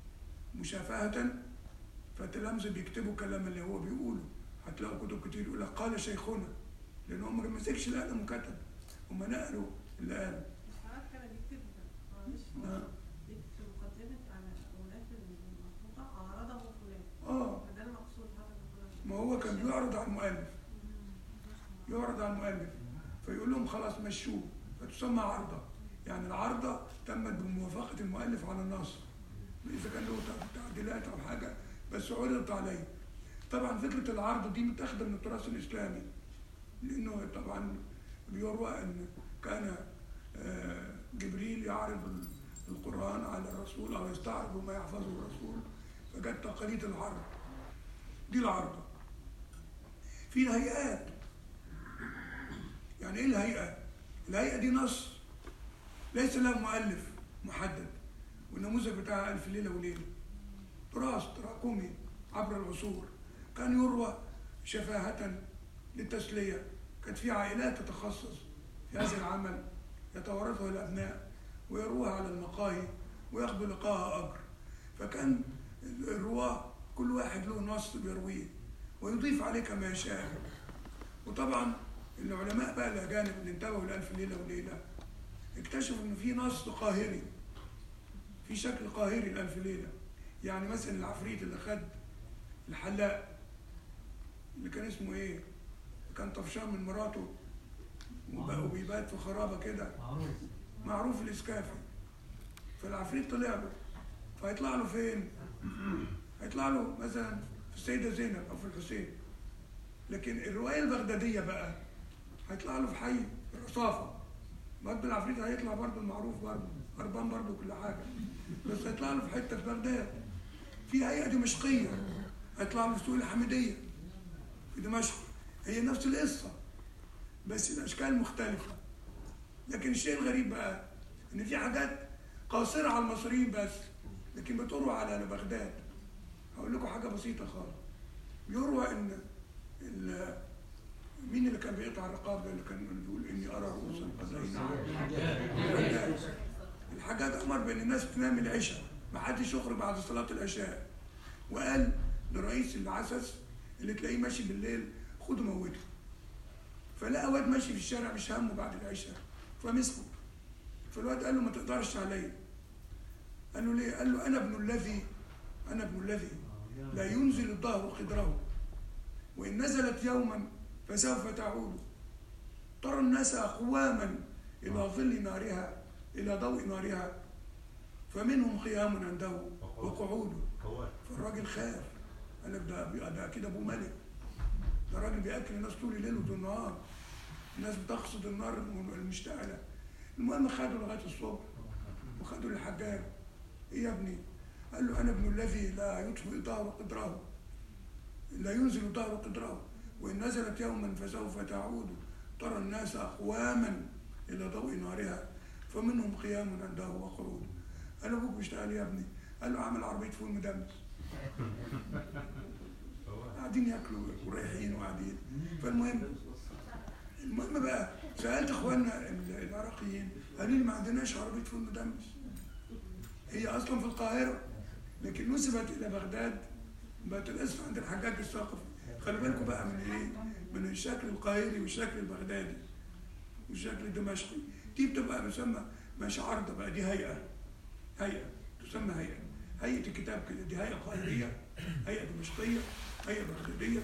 Speaker 2: مشافهة فالتلامذة بيكتبوا كلام اللي هو بيقوله هتلاقوا كتب كتير يقول لك قال شيخنا لأن هم ما مسكش القلم وكتب هم نقلوا اللي قاله
Speaker 1: ساعات كان بيكتب معلش
Speaker 2: نعم.
Speaker 1: بيكتب مقدمة على أولاف المخطوطة عرضه فلان
Speaker 2: اه
Speaker 1: فده المقصود هذا فلان
Speaker 2: ما هو كان بيعرض على المؤلف يعرض على المؤلف فيقول لهم خلاص مشوه فتسمى عرضة يعني العرضة تمت بموافقة المؤلف على النص إذا كان له تعديلات أو حاجة بس عرضت عليه طبعا فكرة العرض دي متاخدة من التراث الإسلامي لأنه طبعا بيروى أن كان آه، جبريل يعرض ال- القرآن على الرسول أو يستعرض ما يحفظه الرسول فجت تقاليد العرض دي العرضة في الهيئات يعني ايه الهيئة؟ الهيئة دي نص ليس لها مؤلف محدد والنموذج بتاعها ألف ليلة وليلة تراث تراكمي عبر العصور كان يروى شفاهة للتسلية كانت في عائلات تتخصص في هذا العمل يتوارثه الأبناء ويروها على المقاهي وياخذوا لقاها أجر فكان الرواة كل واحد له نص بيرويه ويضيف عليه كما يشاء وطبعا العلماء بقى الاجانب اللي انتبهوا لألف ليله وليله اكتشفوا ان في نص قاهري في شكل قاهري لألف ليله يعني مثلا العفريت اللي خد الحلاق اللي كان اسمه ايه كان طفشان من مراته وبقى وبيبات في خرابه كده
Speaker 3: معروف
Speaker 2: معروف الاسكافي فالعفريت طلع له فهيطلع له فين؟ هيطلع له مثلا في السيدة زينب أو في الحسين لكن الرواية البغدادية بقى هيطلع له في حي الرصافة برضه العفريت هيطلع برضه المعروف برضه هربان برضه كل حاجة بس هيطلع له في حتة في بغداد في هيئة دمشقية هيطلع له في سوق الحميدية في دمشق هي نفس القصة بس الأشكال مختلفة لكن الشيء الغريب بقى ان في حاجات قاصره على المصريين بس لكن بتروى على بغداد هقول لكم حاجه بسيطه خالص يروى ان ال- مين اللي كان بيقطع الرقاب ده اللي كان بيقول اني ارى رؤوسا قد بغداد الحجاج امر بان الناس تنام العشاء ما حدش يخرج بعد صلاه العشاء وقال لرئيس العسس اللي تلاقيه ماشي بالليل خده موته فلقى واد ماشي في الشارع مش همه بعد العشاء فمسكه فالواد قال له ما تقدرش عليا قال له ليه؟ قال له أنا ابن الذي أنا ابن الذي لا ينزل الظهر قدره وإن نزلت يوما فسوف تعود ترى الناس أقواما إلى ظل نارها إلى ضوء نارها فمنهم قيام عنده وقعود
Speaker 4: قوات
Speaker 2: فالراجل خاف قال لك ده ده اكيد ابوه ملك ده راجل بياكل الناس طول الليل وطول النهار الناس بتقصد النار المشتعله المهم خدوا لغايه الصبح وخدوا للحجاج ايه يا ابني؟ قال له انا ابن الذي لا يطفئ ظهر قدره لا ينزل ظهر قدره وان نزلت يوما فسوف تعود ترى الناس اقواما الى ضوء نارها فمنهم قيام عنده وقعود قال له ابوك بيشتغل إيه يا ابني؟ قال له عامل عربيه فول مدمس قاعدين ياكلوا ورايحين وقاعدين فالمهم المهم بقى سالت اخواننا ال- العراقيين قالوا لي ما عندناش عربيه فول مدمس هي اصلا في القاهره لكن نسبت الى بغداد بقت الاسم عند الحجاج الثقفي خلي بالكم بقى من ايه؟ من الشكل القاهري والشكل البغدادي والشكل الدمشقي دي بتبقى مسمى مش عرضه بقى دي هيئه هيئه تسمى هيئه هيئه الكتاب كده دي هيئه قاهريه هيئه دمشقيه هيئه بغداديه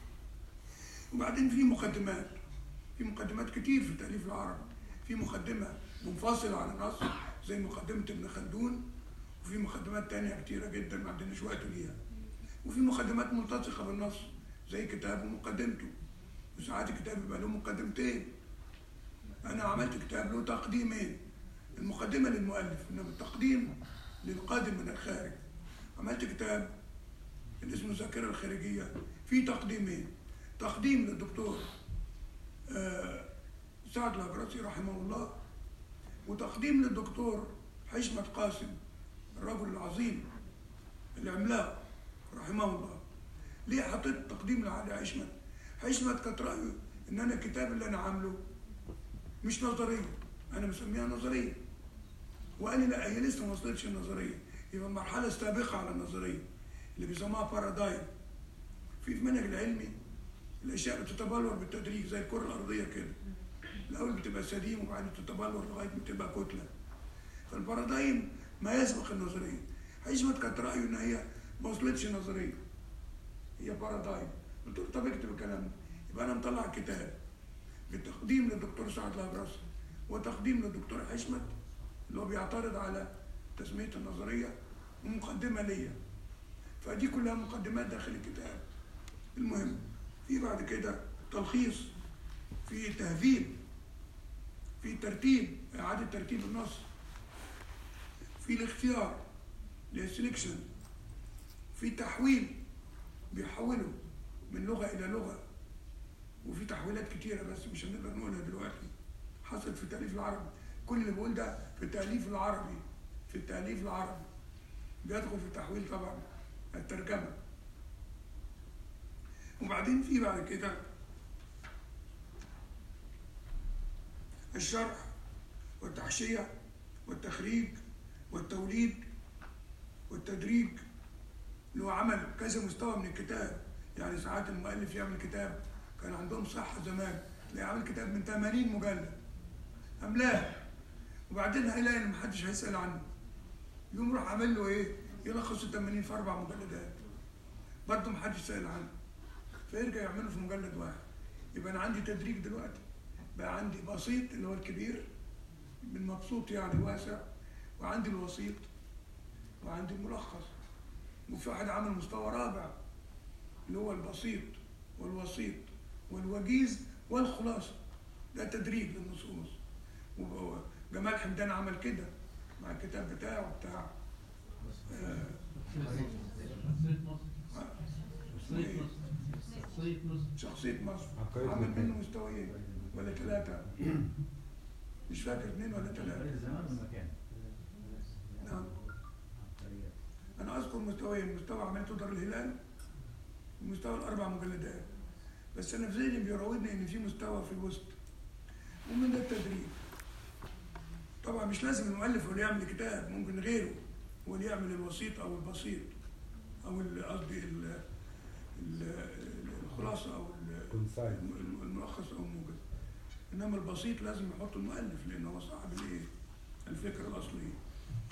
Speaker 2: وبعدين في مقدمات في مقدمات كتير في التاليف العربي في مقدمه منفصله عن النص زي مقدمه ابن خلدون وفي مقدمات تانية كتيرة جدا ما عندناش وقت ليها وفي مقدمات ملتصقة بالنص زي كتاب ومقدمته وساعات الكتاب بيبقى له مقدمتين أنا عملت كتاب له تقديمين المقدمة للمؤلف إنما التقديم للقادم من الخارج عملت كتاب اللي اسمه الذاكرة الخارجية فيه تقديمين تقديم للدكتور آه، سعد الأبراسي رحمه الله وتقديم للدكتور حشمت قاسم الرجل العظيم العملاق رحمه الله ليه حطيت تقديم لعلي حشمت حشمت كانت رأيه إن أنا الكتاب اللي أنا عامله مش نظرية أنا مسميها نظرية وقال لي لا هي لسه ما وصلتش النظرية يبقى المرحلة السابقة على النظرية اللي بيسموها بارادايم في المنهج العلمي الأشياء بتتبلور بالتدريج زي الكرة الأرضية كده الأول بتبقى سديم وبعدين تتبلور لغاية ما تبقى كتلة فالبارادايم ما يسبق النظرية حشمت كانت رأيه إن هي ما وصلتش النظرية هي بارادايم قلت له طب اكتب الكلام ده يبقى أنا مطلع كتاب بالتقديم للدكتور سعد الأبرص وتقديم للدكتور حشمت اللي هو بيعترض على تسمية النظرية ومقدمة ليا فدي كلها مقدمات داخل الكتاب المهم في بعد كده تلخيص في تهذيب في ترتيب إعادة ترتيب النص في الاختيار للسلكشن في تحويل بيحولوا من لغة إلى لغة وفي تحويلات كتيرة بس مش هنقدر نقولها دلوقتي حصلت في التأليف العربي كل اللي بقول ده في التأليف العربي في التأليف العربي بيدخل في التحويل طبعا الترجمة وبعدين في بعد كده الشرح والتحشية والتخريج والتوليد والتدريج اللي هو عمل كذا مستوى من الكتاب يعني ساعات المؤلف يعمل كتاب كان عندهم صحة زمان تلاقيه عامل كتاب من 80 مجلد أملاه وبعدين هيلاقي إن محدش هيسأل عنه يقوم راح عامل له إيه؟ يلخص ال 80 في أربع مجلدات برضه محدش سأل عنه فيرجع يعمله في مجلد واحد يبقى أنا عندي تدريج دلوقتي بقى عندي بسيط اللي هو الكبير من مبسوط يعني الواسع وعندي الوسيط وعندي الملخص وفي واحد عامل مستوى رابع اللي هو البسيط والوسيط والوجيز والخلاصة ده تدريج للنصوص وجمال حمدان عمل كده مع الكتاب بتاعه بتاع آه،
Speaker 5: شخصية مصر شخصية مصر
Speaker 2: شخصية مصر
Speaker 6: عقائد
Speaker 2: عمل
Speaker 6: مكان.
Speaker 2: منه مستويين ولا ثلاثة مش فاكر اثنين ولا ثلاثة
Speaker 4: الزمان والمكان
Speaker 2: نعم أنا أذكر مستويين مستوى عملته دار الهلال ومستوى الأربع مجلدات بس أنا في ذهني بيراودني إن في مستوى في الوسط ومن ده التدريب طبعا مش لازم المؤلف هو اللي يعمل كتاب ممكن غيره هو اللي يعمل الوسيط أو البسيط أو ال- قصدي ال- ال- الخلاصة أو ال-
Speaker 6: كونسايز
Speaker 2: الم- الملخص أو الموجز إنما البسيط لازم يحط المؤلف لأنه هو صاحب الإيه؟ الفكرة الأصلية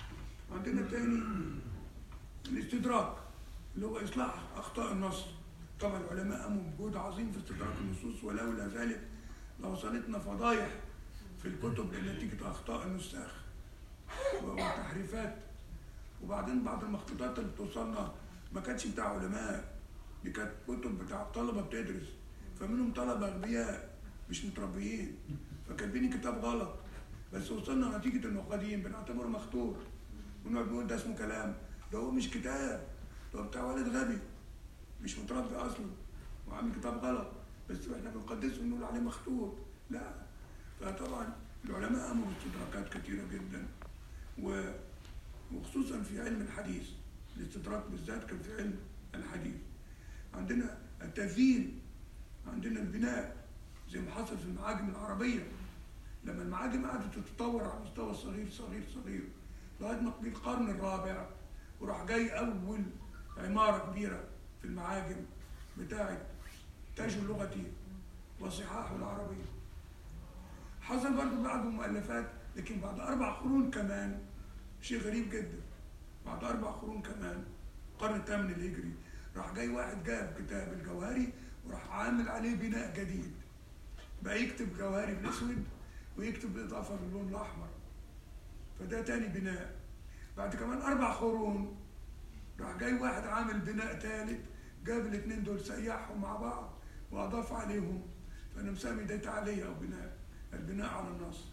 Speaker 2: عندنا تاني الاستدراك اللي هو اصلاح اخطاء النص طبعا العلماء قاموا بجهد عظيم في استدراك النصوص ولولا ذلك لوصلتنا فضايح في الكتب نتيجه اخطاء النساخ وتحريفات وبعدين بعض المخطوطات اللي بتوصلنا ما كانتش بتاع علماء دي كانت كتب بتاع طلبه بتدرس فمنهم طلبه اغبياء مش متربيين فكاتبين كتاب غلط بس وصلنا نتيجه انه قديم بنعتبره مخطوط ونقعد نقول ده اسمه كلام ده هو مش كتاب ده هو بتاع ولد غبي مش متربي اصلا وعامل كتاب غلط بس احنا بنقدسه ونقول عليه مخطوط لا فطبعا العلماء قاموا باستدراكات كثيره جدا و- وخصوصا في علم الحديث الاستدراك بالذات كان في علم الحديث عندنا التزيين عندنا البناء زي ما حصل في المعاجم العربيه لما المعاجم قعدت تتطور على مستوى صغير صغير صغير لغايه ما في القرن الرابع وراح جاي اول عماره كبيره في المعاجم بتاعه تاج اللغه وصحاحه العربيه حصل برضه بعده مؤلفات لكن بعد اربع قرون كمان شيء غريب جدا بعد اربع قرون كمان القرن الثامن الهجري راح جاي واحد جاب كتاب الجوهري وراح عامل عليه بناء جديد بقى يكتب جوهري بالاسود ويكتب بالاضافه باللون الاحمر فده تاني بناء بعد كمان اربع قرون راح جاي واحد عامل بناء ثالث جاب الاثنين دول سيحهم مع بعض واضاف عليهم فانا مسمي ده تعليه او بناء البناء على النص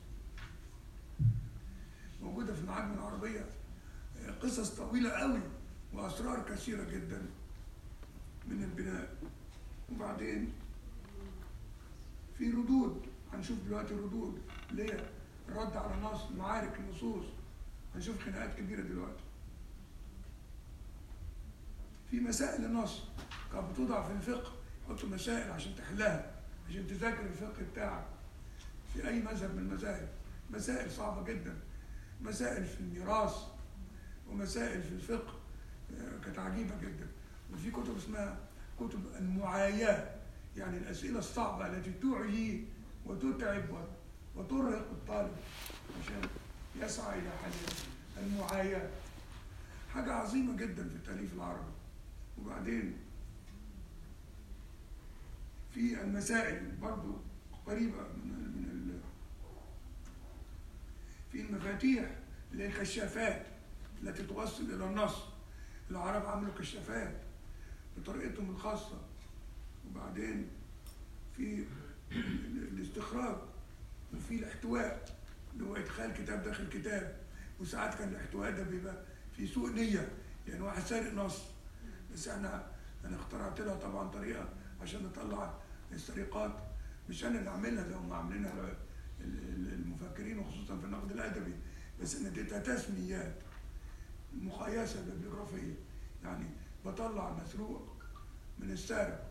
Speaker 2: موجوده في المعاجم العربيه آه، قصص طويله قوي واسرار كثيره جدا من البناء وبعدين في ردود هنشوف دلوقتي ردود اللي هي الرد على النص معارك النصوص هنشوف خناقات كبيره دلوقتي في مسائل النص كانت بتوضع في الفقه يحطوا مسائل عشان تحلها عشان تذاكر الفقه بتاعك في اي مذهب من المذاهب مسائل صعبه جدا مسائل في الميراث ومسائل في الفقه آه، كانت عجيبه جدا وفي كتب اسمها كتب المعاياه يعني الاسئله الصعبه التي تعي وتتعب و- وترهق الطالب عشان يسعى الى حلها المعاياه حاجه عظيمه جدا في التاليف العربي وبعدين في المسائل برضو قريبه من ال من ال في المفاتيح اللي هي الكشافات التي توصل الى النص العرب عملوا كشافات بطريقتهم الخاصه وبعدين في ال- الاستخراج وفي الاحتواء اللي هو ادخال كتاب داخل كتاب وساعات كان الاحتواء ده بيبقى في سوء نيه يعني واحد سارق نص بس احنا انا اخترعت لها طبعا طريقه عشان نطلع السرقات مش انا اللي عاملها زي ما عاملينها ال- ال- المفكرين وخصوصا في النقد الادبي بس انا اديتها تسميات مقايسه ببليغرافيه يعني بطلع مسروق من السارق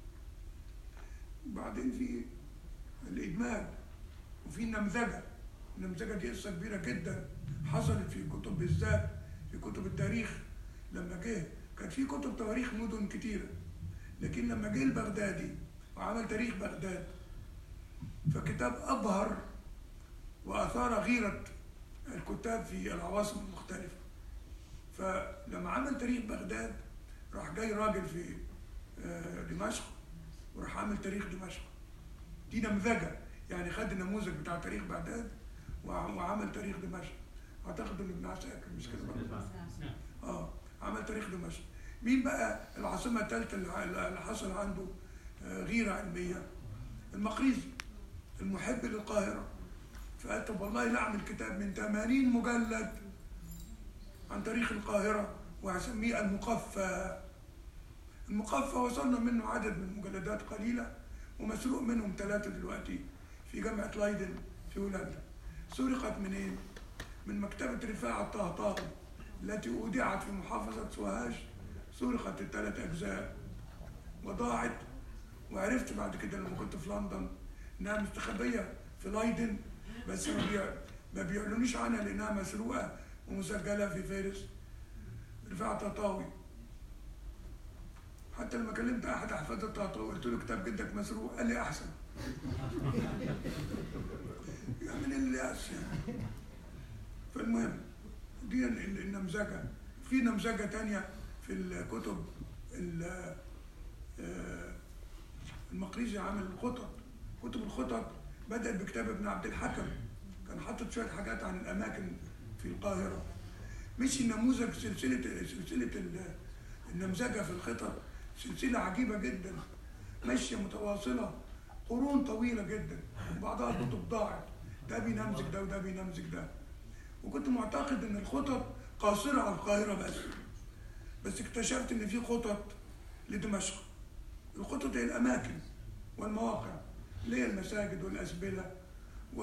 Speaker 2: وبعدين في الادماج وفي النمذجه النمذجه دي قصه كبيره جدا حصلت في كتب بالذات في كتب التاريخ لما جه كان في كتب تواريخ مدن كتيره لكن لما جه البغدادي وعمل تاريخ بغداد فكتاب ابهر واثار غيره الكتاب في العواصم المختلفه فلما عمل تاريخ بغداد راح جاي راجل في آه، دمشق وراح عامل تاريخ دمشق دي نمذجه يعني خد النموذج بتاع تاريخ بغداد وع- وعمل تاريخ دمشق اعتقد ان ابن عساكر مش كده برضه؟ اه عمل تاريخ دمشق مين بقى العاصمه الثالثه اللي اللي حصل عنده آه، غيره علميه المقريزي المحب للقاهره فقال طب والله لا اعمل كتاب من 80 مجلد عن تاريخ القاهره وهسميه المقفى المقفى وصلنا منه عدد من المجلدات قليله ومسروق منهم ثلاثه دلوقتي في جامعه لايدن في هولندا سرقت منين؟ من مكتبه رفاعه الطهطاوي التي اودعت في محافظه سوهاج سرقت الثلاث اجزاء وضاعت وعرفت بعد كده لما كنت في لندن انها مستخبيه في لايدن بس ما بيع- ما بيعلنوش عنها لانها مسروقه ومسجله في فارس رفاعة طاطاوي حتى لما كلمت احد احفاد الطاطاوي قلت له كتاب جدك مسروق قال لي احسن يعني من الياس يعني فالمهم دي ال- ال- النمذجة في نمذجة تانية في الكتب ال- آه، المقريزي عامل الخطط كتب الخطط بدأت بكتاب ابن عبد الحكم كان حاطط شوية حاجات عن الأماكن في القاهرة مشي نموذج سلسلة سلسلة ال- النمذجة في الخطط سلسلة عجيبة جدا ماشية متواصلة قرون طويلة جدا وبعضها الكتب ضاعت ده بينمذج ده وده بينمذج ده وكنت معتقد ان الخطط قاصرة على القاهرة بس بس اكتشفت ان في خطط لدمشق الخطط هي الاماكن والمواقع اللي هي المساجد والاسبله و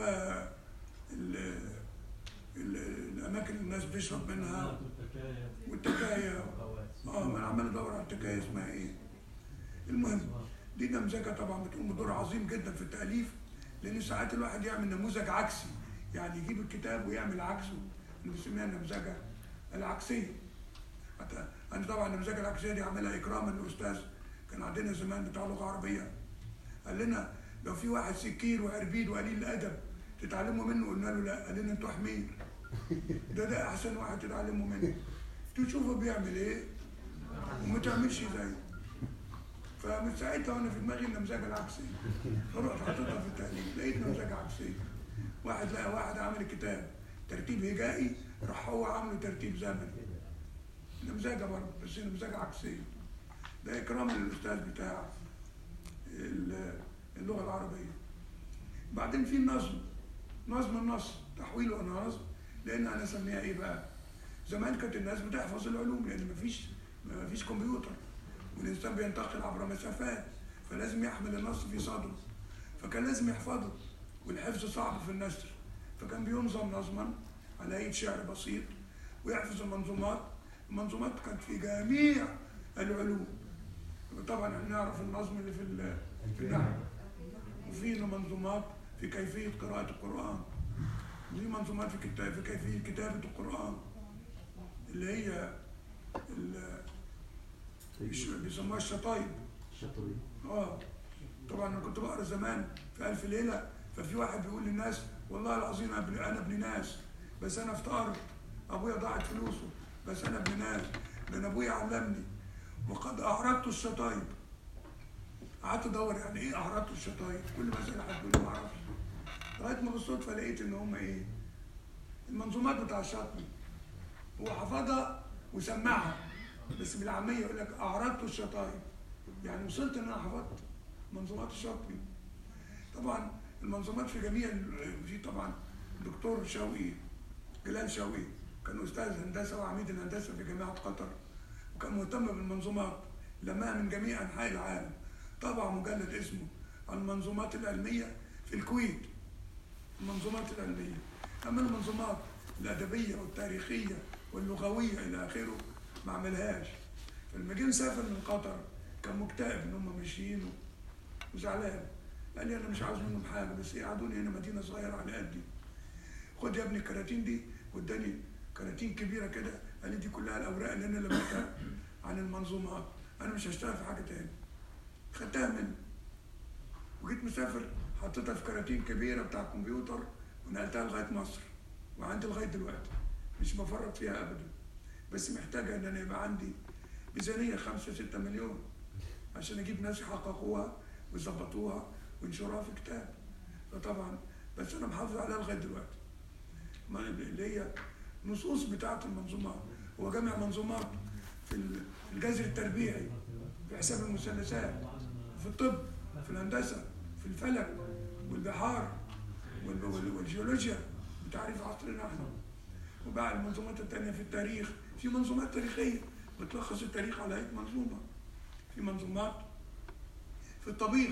Speaker 2: ال- ال- الاماكن اللي الناس بتشرب منها والتكايا اه ما انا عمال ادور على التكايا اسمها ايه المهم دي نمذجه طبعا بتقوم بدور عظيم جدا في التاليف لان ساعات الواحد يعمل نموذج عكسي يعني يجيب الكتاب ويعمل عكسه اللي بنسميها النمذجه العكسيه حتى انا طبعا النمذجه العكسيه دي عاملها اكراما للاستاذ كان عندنا زمان بتاع لغه عربيه قال لنا لو في واحد سكير وعربيد وقليل الادب تتعلموا منه قلنا له لا قال لنا انتوا حمير ده ده احسن واحد تتعلموا منه تشوفه بيعمل ايه وما تعملش زيه فمن ساعتها وانا في دماغي النمذجه العكسيه فرحت حاططها في التأليف لقيت نمذجه عكسيه واحد لقى واحد عامل الكتاب ترتيب هجائي راح هو عامله ترتيب زمني نمذجه برضه بس نمذجه عكسيه ده اكراما للاستاذ بتاع ال- اللغه العربيه بعدين في النظم نظم النص تحويل ونظم لان انا اسميها ايه بقى زمان كانت الناس بتحفظ العلوم لان مفيش مفيش كمبيوتر والانسان بينتقل عبر مسافات فلازم يحمل النص في صدره فكان لازم يحفظه والحفظ صعب في النثر فكان بينظم نظما على هيئه شعر بسيط ويحفظ المنظومات المنظومات كانت في جميع العلوم طبعا احنا نعرف النظم اللي في ال- في النحو وفي منظومات في كيفيه قراءه القران وفي منظومات في كتاب في كيفيه كتابه القران اللي هي ال- الش- بيسموها الشطايب
Speaker 4: الشطري
Speaker 2: اه طبعا انا كنت بقرا زمان في الف ليله ففي واحد بيقول للناس والله العظيم انا ابن انا ابن ناس بس انا افتقرت ابويا ضاعت فلوسه بس انا ابن ناس ده انا ابويا علمني وقد اعرضت الشطايب قعدت ادور يعني ايه اعرضت الشطايب كل ما اسال حد يقول لي ما اعرفش لغايه ما بالصدفه لقيت ان هم ايه المنظومات بتاع الشاطبي هو حفظها وسمعها بس بالعاميه يقول لك اعرضت الشطايب يعني وصلت ان انا حفظت منظومات الشاطبي طبعا المنظومات في جميع ال- في طبعا دكتور شوقي جلال شوقي كان استاذ هندسه وعميد الهندسه في جامعه قطر وكان مهتم بالمنظومات لمها من جميع انحاء العالم طبع مجلد اسمه المنظومات العلميه في الكويت المنظومات العلميه اما المنظومات الادبيه والتاريخيه واللغويه الى اخره ما عملهاش فلما جه مسافر من قطر كان مكتئب ان هم ماشيين وزعلان قال لي انا مش عاوز منهم حاجه بس يقعدوني هنا مدينه صغيره على قدي خد يا ابني الكراتين دي واداني كراتين كبيره كده قال لي دي كلها الاوراق اللي انا لميتها عن المنظومات انا مش هشتغل في حاجه تاني خدتها منه وجيت مسافر حطيتها في كراتين كبيره بتاع كمبيوتر ونقلتها لغايه مصر وعندي لغايه دلوقتي مش بفرط فيها ابدا بس محتاجه ان انا يبقى عندي ميزانيه 5 6 مليون عشان اجيب ناس يحققوها ويظبطوها وينشروها في كتاب فطبعا بس انا محافظ عليها لغايه دلوقتي ما- اللي هي نصوص بتاعه المنظومات هو جامع منظومات في ال- في الجذر التربيعي في حساب المثلثات في الطب في الهندسه في الفلك والبحار وال- وال- والجيولوجيا بتعريف عصرنا احنا وبقى المنظومات التانية في التاريخ في منظومات تاريخية بتلخص التاريخ على هيئة منظومة في منظومات في الطبيخ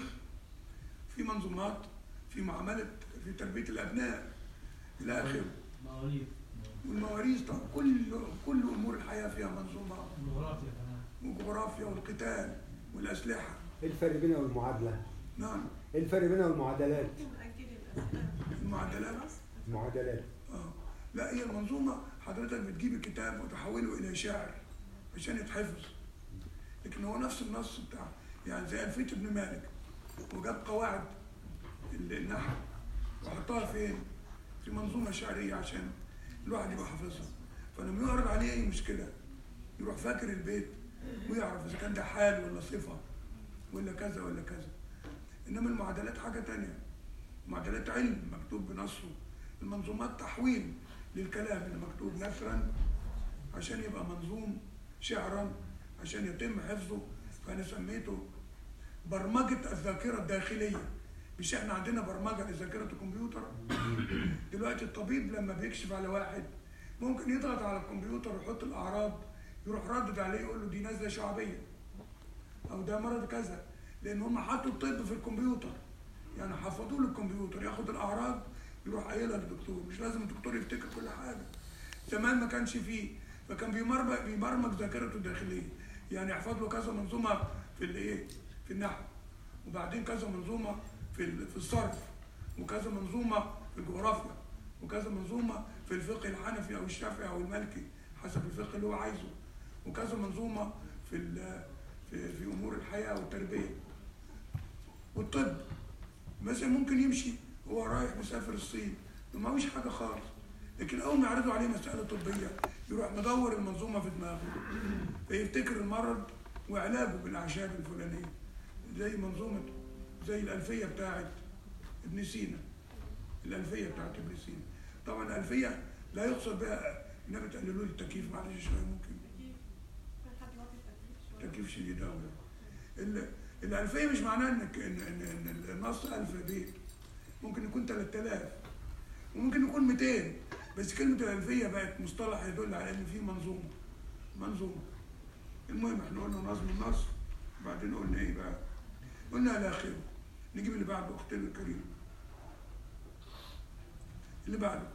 Speaker 2: في منظومات في معاملة في تربية الأبناء إلى آخره
Speaker 5: مواليد
Speaker 2: والمواريث طبعا كل كل أمور الحياة فيها منظومة
Speaker 5: جغرافيا كمان
Speaker 2: والجغرافيا والقتال والأسلحة
Speaker 6: ايه الفرق بينها والمعادله؟
Speaker 2: نعم
Speaker 6: ايه الفرق بينها والمعادلات؟
Speaker 2: المعادلات
Speaker 6: المعادلات
Speaker 2: اه لا هي المنظومه حضرتك بتجيب الكتاب وتحوله الى شعر عشان يتحفظ لكن هو نفس النص بتاع يعني زي الفيه ابن مالك وجاب قواعد ال- النحو وحطها فين؟ في منظومه شعريه عشان الواحد يبقى حافظها فلما يعرض عليه اي مشكله يروح فاكر البيت ويعرف اذا كان ده حال ولا صفه ولا كذا ولا كذا انما المعادلات حاجه تانية معادلات علم مكتوب بنصه المنظومات تحويل للكلام اللي مكتوب نثرا عشان يبقى منظوم شعرا عشان يتم حفظه فانا سميته برمجه الذاكره الداخليه مش احنا عندنا برمجه لذاكره الكمبيوتر دلوقتي الطبيب لما بيكشف على واحد ممكن يضغط على الكمبيوتر ويحط الاعراض يروح ردد عليه يقول له دي نزله شعبيه او ده مرض كذا لان هم حطوا الطب في الكمبيوتر يعني حفظوا له الكمبيوتر ياخد الاعراض يروح قايلها للدكتور مش لازم الدكتور يفتكر كل حاجه زمان ما كانش فيه فكان بيبرمج بيبرمج ذاكرته الداخليه يعني يحفظ له كذا منظومه في الايه في النحو وبعدين كذا منظومه في ال- في الصرف وكذا منظومه في الجغرافيا وكذا منظومه في الفقه الحنفي او الشافعي او المالكي حسب الفقه اللي هو عايزه وكذا منظومه في ال- في في امور الحياه والتربيه والطب مثلا ممكن يمشي هو رايح مسافر الصين ما هوش حاجه خالص لكن اول ما يعرضوا عليه مساله طبيه يروح مدور المنظومه في دماغه فيفتكر المرض وعلاجه بالاعشاب الفلانيه زي منظومه زي الالفيه بتاعت ابن سينا الالفيه بتاعت ابن سينا طبعا الالفيه لا يقصد بها انما تقللوا لي التكييف معلش شويه ممكن تكييف شديد قوي ال- الألفية مش معناه إنك إن إن إن النص ألف بيت ممكن يكون 3000 وممكن يكون 200 بس كلمة الألفية بقت مصطلح يدل على إن في منظومة منظومة المهم إحنا قلنا نظم النص وبعدين قلنا إيه بقى؟ قلنا إلى آخره نجيب اللي بعده أختنا الكريمة اللي بعده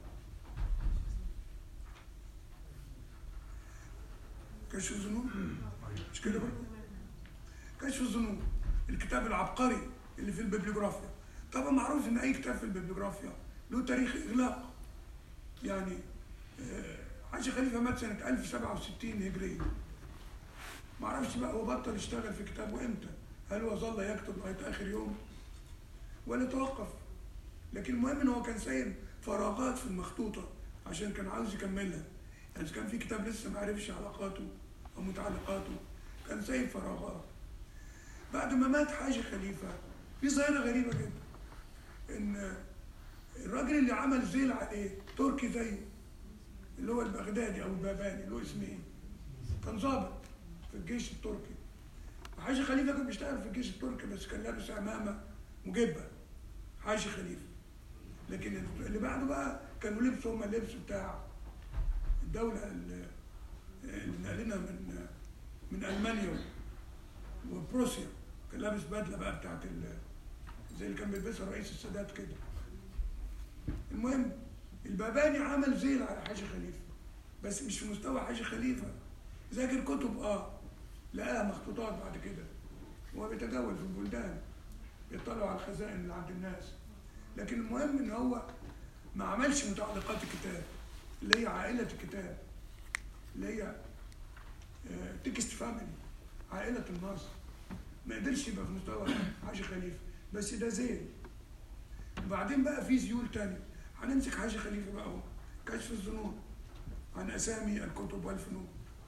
Speaker 2: كشف الذنوب مش كده برضه؟ كشف الذنوب الكتاب العبقري اللي في الببليوغرافيا طبعا معروف ان اي كتاب في الببليوغرافيا له تاريخ اغلاق يعني آه، حاج خليفه مات سنه 1067 هجريه ما اعرفش بقى هو بطل يشتغل في كتابه امتى هل هو ظل يكتب لغايه اخر يوم ولا توقف لكن المهم ان هو كان سايب فراغات في المخطوطه عشان كان عاوز يكملها يعني إذا كان في كتاب لسه ما عرفش علاقاته او متعلقاته كان سايب فراغات بعد ما مات حاج خليفه في ظاهره غريبه جدا ان الراجل اللي عمل زيل عليه تركي زيه اللي هو البغدادي او الباباني اللي هو اسمه ايه كان ضابط في الجيش التركي وحاج خليفه كان بيشتغل في الجيش التركي بس كان لابس عمامه مجبه حاج خليفه لكن اللي بعده بقى كانوا لبسوا هم اللبس بتاع الدوله اللي اللي نقلنا من من المانيا وبروسيا كان لابس بدله بقى بتاعت ال- زي اللي كان بيلبسها رئيس السادات كده المهم الباباني عمل زيل على حاج خليفه بس مش في مستوى حاج خليفه ذاكر كتب اه لقاها مخطوطات بعد كده هو بيتجول في البلدان يطلعوا على الخزائن اللي عند الناس لكن المهم ان هو ما عملش متعلقات الكتاب اللي هي عائله الكتاب اللي هي تكست فاميلي عائله النص ما قدرش يبقى في مستوى حاج خليفه بس ده زين وبعدين بقى في زيول تاني هنمسك حاج خليفه بقى هو كشف الظنون عن اسامي الكتب والفنون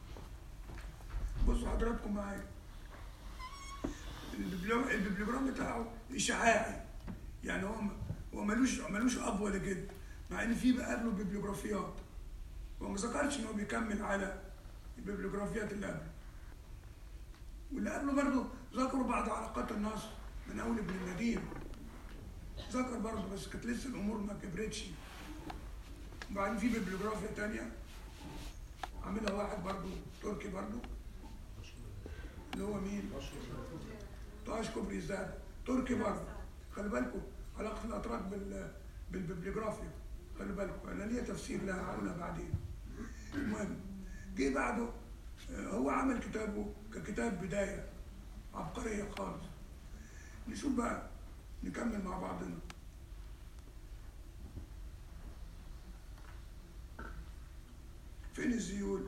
Speaker 2: بصوا حضراتكم معايا الببليو- الببليوجرام بتاعه اشعاعي يعني هو هو ملوش ملوش اب ولا جد مع ان في بقى قبله ببليوجرافيات هو ما ذكرش ان هو بيكمل على الببليوجرافيات اللي قبله واللي قبله برضه ذكروا بعض علاقات النصر من اول ابن النديم ذكر برضه بس كانت لسه الامور ما كبرتش وبعدين في ببليوجرافيا تانية عاملها واحد برضه تركي برضه اللي هو مين؟ طاش كوبري الزاد تركي برضه خلي بالكم علاقة الأتراك بال بالببليوجرافيا خلي بالكم أنا ليا تفسير لها هقولها بعدين المهم جه بعده آه، هو عمل كتابه ككتاب بداية عبقرية خالص نشوف بقى نكمل مع بعضنا فين الزيول؟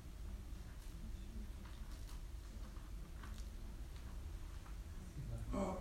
Speaker 2: اه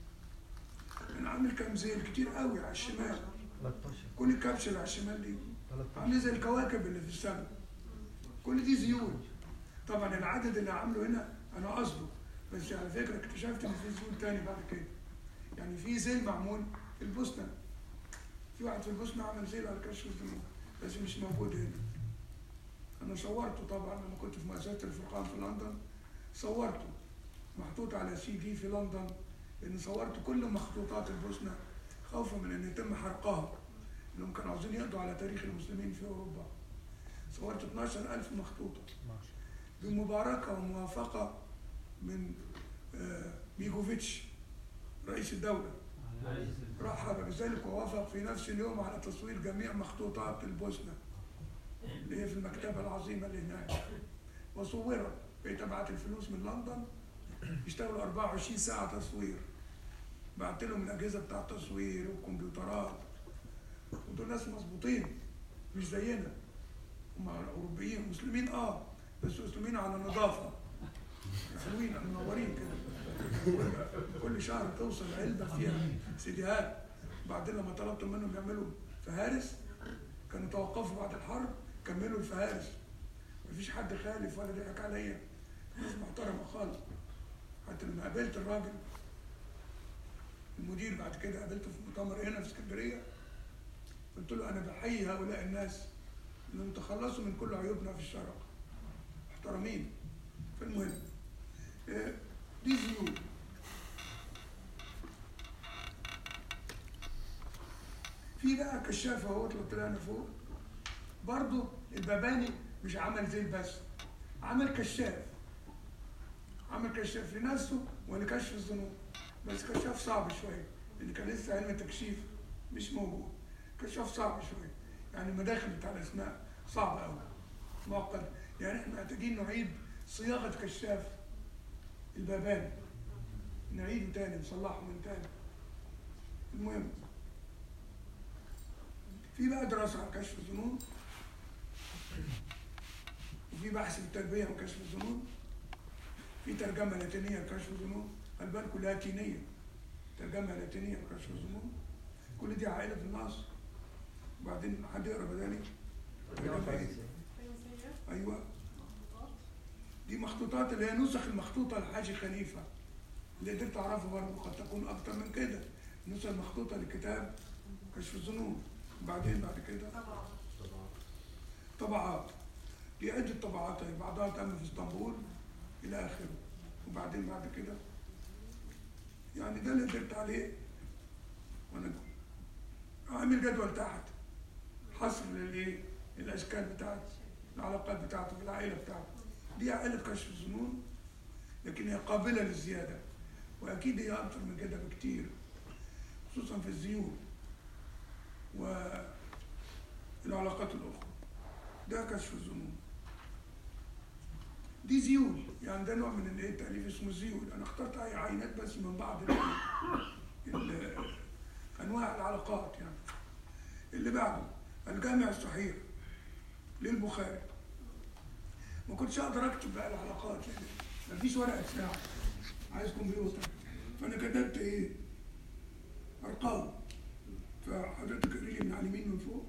Speaker 2: انا عامل كام زيل كتير قوي على الشمال كل الكبسه اللي على الشمال دي عامله زي الكواكب اللي في السماء كل دي زيول طبعا العدد اللي عامله هنا انا قصده بس على فكره اكتشفت ان في زيول تاني بعد كده يعني في زيل معمول في البوسنه في واحد في البوسنه عمل زيل على كشف الذنوب بس مش موجود هنا انا صورته طبعا لما كنت في مؤسسه الفرقان في لندن صورته محطوط على سي دي في لندن لان صورت كل مخطوطات البوسنه خوفا من ان يتم حرقها انهم كانوا عاوزين يقضوا على تاريخ المسلمين في اوروبا صورت 12000 مخطوطه بمباركه وموافقه من آه، ميجوفيتش رئيس الدوله رحب بذلك ووافق في نفس اليوم على تصوير جميع مخطوطات البوسنه اللي هي في المكتبه العظيمه اللي هناك وصورت بقيت ابعت الفلوس من لندن يشتغلوا 24 ساعه تصوير بعت لهم الاجهزه بتاع التصوير والكمبيوترات ودول ناس مظبوطين مش زينا هم اوروبيين مسلمين اه بس مسلمين على نظافه حلوين منورين كده كل- كل شهر توصل علبه فيها سيديهات بعدين لما طلبت منهم يعملوا فهارس كانوا توقفوا بعد الحرب كملوا الفهارس مفيش حد خالف ولا ضحك عليا ناس محترمه خالص حتى لما قابلت الراجل المدير بعد كده قابلته في مؤتمر هنا في اسكندريه قلت له انا بحيي هؤلاء الناس انهم تخلصوا من كل عيوبنا في الشرق محترمين فالمهم آه، دي زيوت في بقى كشاف اهو لو طلعنا فوق برضو الباباني مش عمل زي بس عمل كشاف عمل كشاف لنفسه ولكشف الذنوب بس كشاف صعب شويه لان كان لسه علم التكشيف مش موجود كشاف صعب شويه يعني المداخل بتاع الاسماء صعبه قوي معقد يعني احنا محتاجين نعيد صياغه كشاف الباباني نعيده تاني نصلحه من تاني المهم في بقى دراسة عن كشف الظنون وفي بحث في التربية عن كشف الظنون في ترجمة لاتينية لكشف الظنون خلي بالكوا لاتينية ترجمة لاتينية لكشف الظنون كل دي عائلة النص وبعدين حد يقرا بدالي ترجمة إيه؟ ايوه دي مخطوطات اللي هي نسخ المخطوطه لحاجي خليفه اللي قدرت اعرفها برضه قد تكون اكتر من كده النسخ المخطوطه لكتاب كشف الظنون وبعدين بعد كده طبعات دي عده طبعات هي بعضها تم في اسطنبول الى اخره وبعدين بعد كده يعني ده اللي قدرت عليه وانا عامل جدول تحت حصر للايه الاشكال بتاعته العلاقات بتاعته في العائله بتاعته دي عائله كشف الظنون لكن هي قابله للزياده واكيد هي اكتر من كده بكتير خصوصا في الزيوت والعلاقات الاخرى ده كشف الظنون دي زيول يعني ده نوع من الايه التاليف اسمه زيول انا اخترت اي عينات بس من بعض ال- ال- انواع العلاقات يعني اللي بعده الجامع الصحيح للبخاري ما كنتش اقدر اكتب بقى العلاقات لان مفيش ورقه ساعه عايز كمبيوتر فانا كتبت ايه ارقام فحضرتك قولي لي من على اليمين من فوق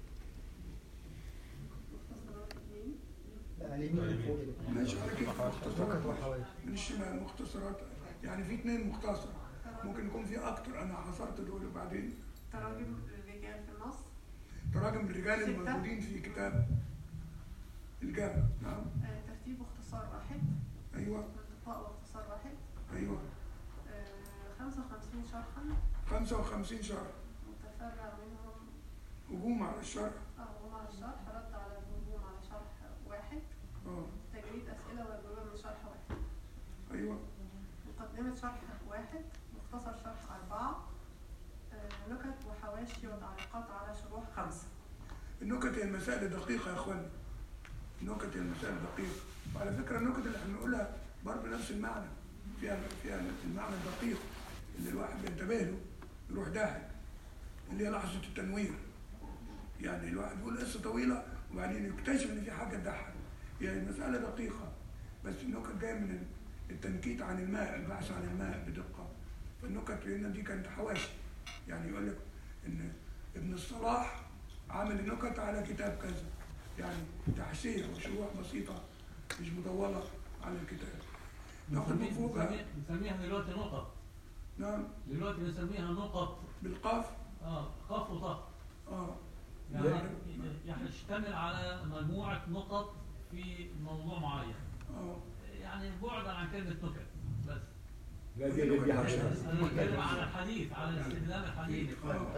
Speaker 3: لا اليمين من فوق كده.
Speaker 2: ماشي على كده
Speaker 3: ممكن
Speaker 2: مختصرات
Speaker 3: تروح حوالي
Speaker 2: من الشمال مختصرات يعني في اثنين مختصر ممكن يكون في اكتر انا حصرت دول وبعدين
Speaker 1: تراجم للرجال في النص
Speaker 2: تراجم الرجال
Speaker 1: ستة.
Speaker 2: الموجودين في كتاب الجامع نعم
Speaker 1: آه، ترتيب واختصار واحد
Speaker 2: ايوه
Speaker 1: انتقاء واختصار واحد
Speaker 2: ايوه
Speaker 1: آه، 55 شرحا
Speaker 2: 55 شهر
Speaker 1: متفرع منهم
Speaker 2: هجوم على الشرع
Speaker 1: هجوم على الشرح رد على الهجوم على شرح واحد
Speaker 2: اه
Speaker 1: تجريد أسئلة وأجوبة من شرح واحد
Speaker 2: ايوه
Speaker 1: مقدمة شرح واحد مختصر شرح أربعة آه، نكت وحواشي وتعليقات على شروح خمسة
Speaker 2: النكت هي المسائل دقيقة يا اخوانا النكت هي المسائل دقيقة وعلى فكرة النكت اللي هنقولها برضه نفس المعنى فيها فيها المعنى الدقيق اللي الواحد بينتبه له يروح ضاحك اللي هي لحظة التنوير يعني الواحد يقول قصة طويلة وبعدين يكتشف إن في حاجة تضحك هي المسألة دقيقة بس النكت جاية من التنكيت عن الماء البحث عن الماء بدقة فالنكت هنا دي كانت حواشي يعني يقول لك إن ابن الصلاح عامل النكت على كتاب كذا يعني تحشيه وشروح بسيطه مش مطوله على الكتاب ناخد من فوق بقى
Speaker 5: بنسميها بنسميها دلوقتي نقط
Speaker 2: نعم
Speaker 5: دلوقتي بنسميها نقط
Speaker 2: بالقاف
Speaker 5: اه قاف وطه
Speaker 2: اه
Speaker 5: يعني
Speaker 6: لا.
Speaker 5: يعني يشتمل على مجموعة نقط في موضوع معين
Speaker 2: اه
Speaker 5: يعني بعدا عن كلمة نكت بس
Speaker 6: لا دي غير دي حضرتك
Speaker 5: أنا بتكلم على الحديث على استخدام الحديث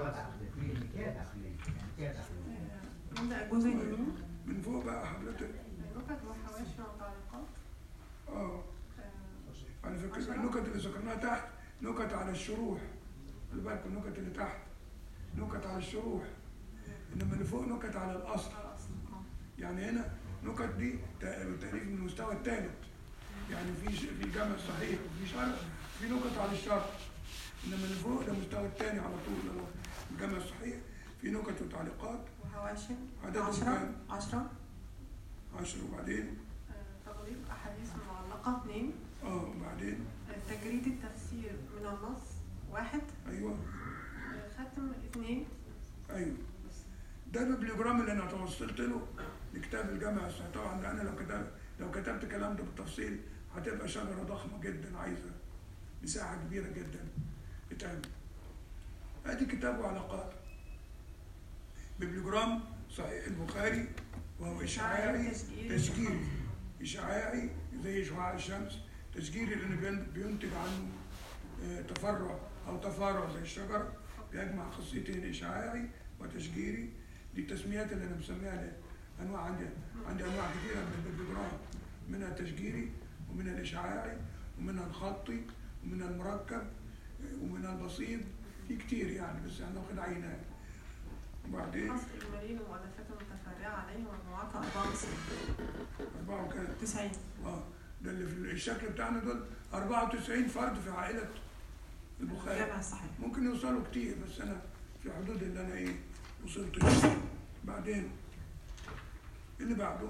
Speaker 1: نبدأ الجزء اليمين
Speaker 2: من فوق بقى حضرتك
Speaker 1: النكت والحواشي والتعليقات
Speaker 2: اه
Speaker 1: آه،
Speaker 2: على فكره النكت اللي ذكرناها تحت نكت على الشروح خلي بالكم النكت اللي تحت نكت على الشروح انما اللي فوق نكت على الاصل
Speaker 1: على الأصل. آه.
Speaker 2: يعني هنا نكت دي تأليف من المستوى الثالث يعني في ش- في جمع صحيح وفي شرح في نكت على الشرح انما اللي فوق ده المستوى الثاني على طول اللي هو الجمع الصحيح في نكت وتعليقات
Speaker 1: وحواشي
Speaker 2: عددهم
Speaker 1: عشرة
Speaker 2: كام؟
Speaker 1: عشرة
Speaker 2: 10 وبعدين
Speaker 1: آه، تغليق أحاديث معلقة اثنين
Speaker 2: اه وبعدين
Speaker 1: آه، تجريد التفسير من النص واحد
Speaker 2: ايوه
Speaker 1: آه، ختم اثنين
Speaker 2: ايوه ده البليجرام اللي انا توصلت له لكتاب الجامع الصحيح طبعا ده انا لو كتبت لو كتبت الكلام ده بالتفصيل هتبقى شجره ضخمه جدا عايزه مساحه كبيره جدا تتعمل ادي كتاب وعلاقات ببليجرام صحيح البخاري وهو اشعاعي
Speaker 1: تسجيلي.
Speaker 2: تشجيري اشعاعي زي شعاع الشمس تشجيري لانه بين- بينتج عنه آه، تفرع او تفارع زي الشجر بيجمع خاصيتين اشعاعي وتشجيري دي التسميات اللي انا مسميها ل- انواع عندي عندي انواع كثيره من البليجرام منها التشجيري ومنها الاشعاعي ومنها الخطي ومنها المركب آه، ومنها البسيط في كتير يعني بس انا واخد عينات وبعدين
Speaker 1: حصر إجمالي لمؤلفات متفرعة عليه ومجموعاتها 94
Speaker 2: أربعة وكام
Speaker 1: 90
Speaker 2: اه ده اللي في الشكل بتاعنا دول 94 فرد في عائلة البخاري
Speaker 1: الجامع الصحيح
Speaker 2: ممكن يوصلوا كتير بس انا في حدود اللي انا ايه وصلت له بعدين اللي بعده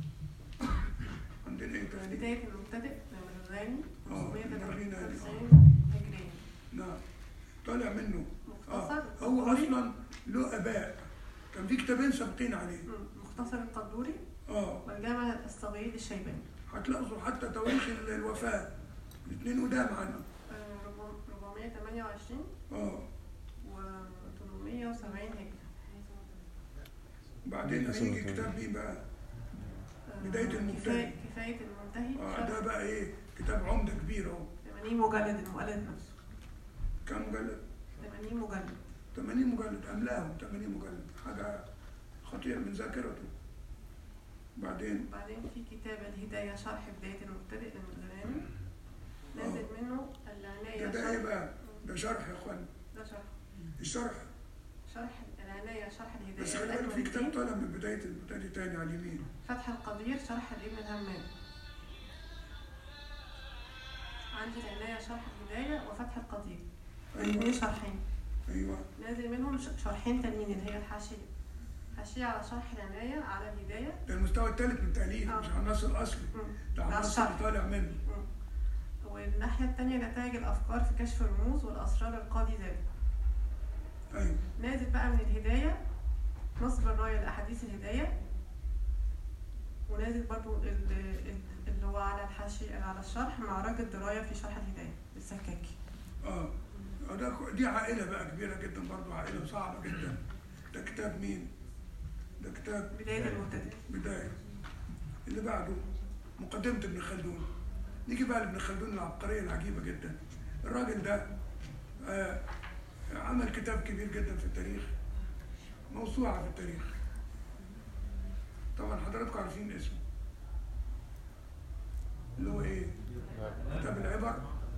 Speaker 2: عندنا ايه تاني؟
Speaker 1: بداية المبتدئ للمرغاني
Speaker 2: آه،
Speaker 1: 593 هجرية
Speaker 2: نعم طالع منه اه
Speaker 1: مختصر
Speaker 2: هو
Speaker 1: القدوري.
Speaker 2: اصلا له اباء كان في كتابين سابقين عليه
Speaker 1: مم. مختصر القدوري
Speaker 2: اه
Speaker 1: والجامع الصغير الشيباني
Speaker 2: هتلاحظوا حتى تواريخ الوفاه الاثنين قدام عنه
Speaker 1: آه، ربع- 428
Speaker 2: اه
Speaker 1: و 870 هجري
Speaker 2: بعدين هيجي كتاب مين بقى؟
Speaker 1: آه،
Speaker 2: بداية المبتدئ.
Speaker 1: كفاية, كفاية المنتهي
Speaker 2: اه ده
Speaker 1: شرح
Speaker 2: بقى ايه؟ كتاب عمده كبير اهو
Speaker 1: 80 مجلد المؤلف نفسه
Speaker 2: كم مجلد؟
Speaker 1: 80 مجلد
Speaker 2: 80 مجلد املاهم 80 مجلد حاجه خطيره من ذاكرته بعدين
Speaker 1: بعدين في كتاب الهداية شرح بداية المبتدئ للمغراني نازل منه
Speaker 2: ده
Speaker 1: العناية
Speaker 2: ده ايه
Speaker 1: شرح
Speaker 2: بقى؟ ده شرح يا اخوان
Speaker 1: ده شرح
Speaker 2: الشرح
Speaker 1: شرح العناية شرح
Speaker 2: بس
Speaker 1: الهداية
Speaker 2: خلي بالك في كتاب
Speaker 1: الأكمل
Speaker 2: طالع من بدايه المبتدئ تاني على اليمين
Speaker 1: فتح القدير شرح الابن الهمام عندي العناية شرح الهداية وفتح القدير الاثنين
Speaker 2: ايوه
Speaker 1: شرحين
Speaker 2: ايوه
Speaker 1: نازل منهم ش- شرحين تانيين اللي هي الحاشية حاشية على شرح العناية على الهداية
Speaker 2: ده المستوى الثالث من التاليف
Speaker 1: آه.
Speaker 2: مش على النص الاصلي
Speaker 1: مم.
Speaker 2: ده على
Speaker 1: على
Speaker 2: النص اللي
Speaker 1: الشرح.
Speaker 2: طالع منه
Speaker 1: مم. والناحية التانية نتائج الأفكار في كشف الرموز والأسرار القاضي ذلك
Speaker 2: ايوه
Speaker 1: نازل بقى من الهداية نصب الراية لأحاديث الهداية ونازل برضو ال- ال- اللي هو على الحاشية على الشرح معركة دراية في شرح الهداية للسكاكي
Speaker 2: اه آه، ده كو- دي عائله بقى كبيره جدا برضه عائله صعبه جدا ده كتاب مين؟ ده كتاب
Speaker 1: بداية المبتدئ
Speaker 2: بداية اللي بعده مقدمة ابن خلدون نيجي بقى لابن خلدون العبقرية العجيبة جدا الراجل ده آه عمل كتاب كبير جدا في التاريخ موسوعة في التاريخ طبعا حضراتكم عارفين اسمه اللي هو ايه؟ كتاب العبر